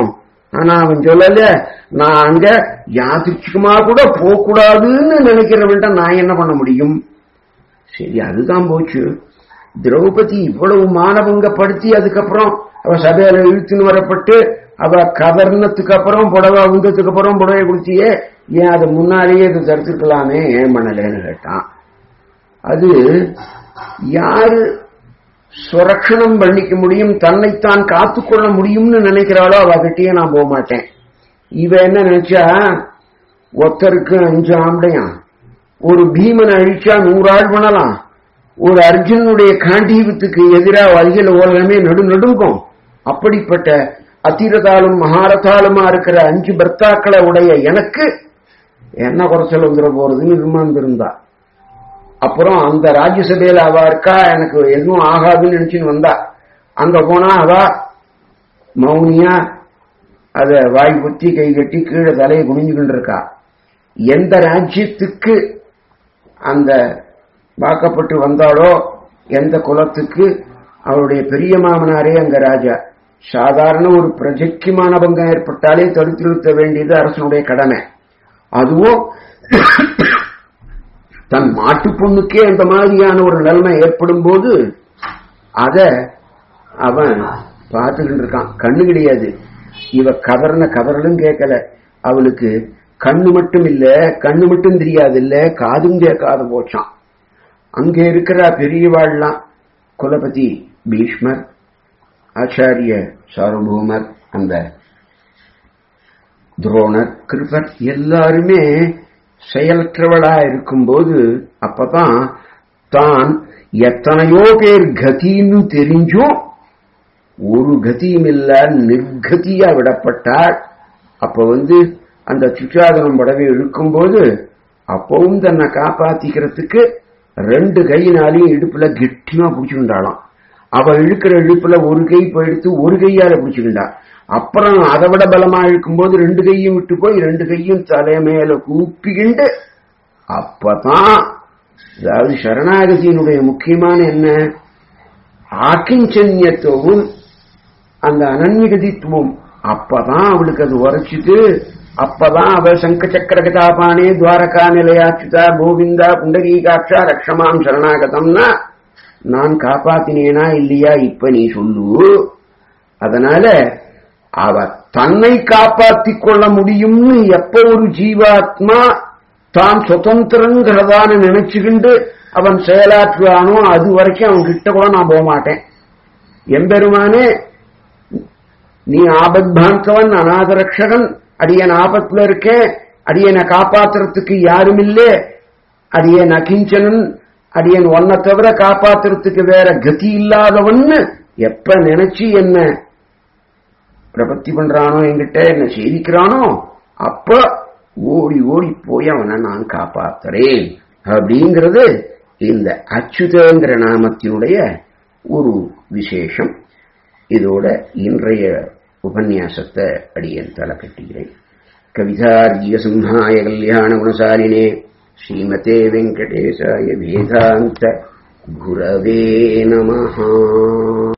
S1: ஆனா அவன் சொல்லல நான் அங்க யாதிர்ச்சிகமா கூட போகக்கூடாதுன்னு நினைக்கிறவன்ட்ட நான் என்ன பண்ண முடியும் சரி அதுதான் போச்சு திரௌபதி இவ்வளவு மானபங்கப்படுத்தி அதுக்கப்புறம் அவ சபையில இழுத்துன்னு வரப்பட்டு அவ கவர்னத்துக்கு அப்புறம் புடவை உந்தத்துக்கு அப்புறம் புடவை கொடுத்தியே ஏன் அது முன்னாலேயே இது தடுத்துக்கலாமே ஏன் பண்ணலன்னு கேட்டான் அது யாரு சுரக்ஷணம் பண்ணிக்க முடியும் தன்னைத்தான் காத்துக்கொள்ள முடியும்னு நினைக்கிறாளோ அவகிட்டயே நான் போக மாட்டேன் இவ என்ன நினைச்சா ஒருத்தருக்கு அஞ்சு ஆம்படையான் ஒரு பீமனை அழிச்சா நூறு ஆள் பண்ணலாம் ஒரு அர்ஜுனுடைய காண்டீபத்துக்கு எதிராக அருகில் உலகமே நடு நடுங்கும் அப்படிப்பட்ட அத்திரதாலும் மகாரதாலுமா இருக்கிற அஞ்சு பர்த்தாக்களை உடைய எனக்கு என்ன குறைச்சல் வந்துட போறதுன்னு விரும்பிருந்தா அப்புறம் அந்த ராஜ்யசபையில அவ இருக்கா எனக்கு எதுவும் ஆகாதுன்னு நினைச்சுன்னு வந்தா அங்க போனா அவ மௌனியா அத வாய் குத்தி கை கட்டி கீழே தலையை குனிஞ்சுக்கிட்டு இருக்கா எந்த ராஜ்யத்துக்கு அந்த வாக்கப்பட்டு வந்தாலோ எந்த குலத்துக்கு அவருடைய பெரிய மாமனாரே அங்க ராஜா சாதாரண ஒரு பிரஜைக்கு மானபங்கம் ஏற்பட்டாலே தடுத்து நிறுத்த வேண்டியது அரசனுடைய கடமை அதுவும் தன் மாட்டு பொண்ணுக்கே அந்த மாதிரியான ஒரு நிலைமை ஏற்படும் போது அத அவன் பார்த்துக்கிட்டு இருக்கான் கண்ணு கிடையாது இவ கதறன கதறலும் கேட்கல அவளுக்கு கண்ணு மட்டும் இல்ல கண்ணு மட்டும் தெரியாது இல்ல காதும் கேட்காத போச்சான் அங்க இருக்கிற பெரியவாள்லாம் குலபதி பீஷ்மர் ஆச்சாரிய சார்வபூமர் அந்த துரோணர் கிருபர் எல்லாருமே செயலற்றவளா இருக்கும்போது அப்பதான் தான் எத்தனையோ பேர் கதின்னு தெரிஞ்சும் ஒரு கதியும் இல்ல நிர்கதியா விடப்பட்டாள் அப்ப வந்து அந்த சுற்றாதனம் படவை இழுக்கும்போது அப்பவும் தன்னை காப்பாத்திக்கிறதுக்கு ரெண்டு கையினாலையும் இடுப்புல கெட்டியமா பிடிச்சுக்கிட்டாளாம் அவ இழுக்கிற இழுப்புல ஒரு கை போயிடுத்து ஒரு கையால பிடிச்சுக்கிண்டா அப்புறம் அதை விட பலமா இழுக்கும்போது ரெண்டு கையும் விட்டு போய் ரெண்டு கையும் தலைமையில கூப்பிக்கிண்டு அப்பதான் அதாவது சரணாகதியினுடைய முக்கியமான என்ன ஆக்கிஞ்சன்யத்துவம் அந்த அனன்யகதித்துவம் அப்பதான் அவளுக்கு அது உரைச்சிட்டு அப்பதான் அவ சங்க சக்கர கதாபானே துவாரகா நிலையாச்சுதா கோவிந்தா புண்டரீகாட்சா ரக்ஷமாம் சரணாகதம்னா நான் காப்பாத்தினேனா இல்லையா இப்ப நீ சொல்லு அதனால அவ தன்னை காப்பாத்திக் கொள்ள முடியும்னு எப்ப ஒரு ஜீவாத்மா தான் சுதந்திரங்கிறதான நினைச்சுக்கிண்டு அவன் செயலாற்றுவானோ அது வரைக்கும் அவன் கிட்ட கூட நான் போக மாட்டேன் எம்பெருமானே நீ ஆபத்பாந்தவன் அநாதரக்ஷகன் அடியன் ஆபத்துல இருக்கேன் அடியனை காப்பாத்துறதுக்கு யாரும் இல்லே அடியன் அகிஞ்சனன் அடியன் ஒன்ன தவிர காப்பாத்துறதுக்கு வேற கதி இல்லாதவன்னு எப்ப நினைச்சு என்ன பிரபத்தி பண்றானோ என்கிட்ட என்ன சேவிக்கிறானோ அப்ப ஓடி ஓடி போய் அவனை நான் காப்பாத்துறேன் அப்படிங்கிறது இந்த அச்சுதங்கிற நாமத்தினுடைய ஒரு விசேஷம் இதோட இன்றைய உபன்யாசத்தை அடியன் தலை கட்டுகிறேன் கவிதார்ஜிய சிம்ஹாய கல்யாண குணசாலினே ஸ்ரீமதே வெங்கடேசாய வேதாந்த குரவே நமஹா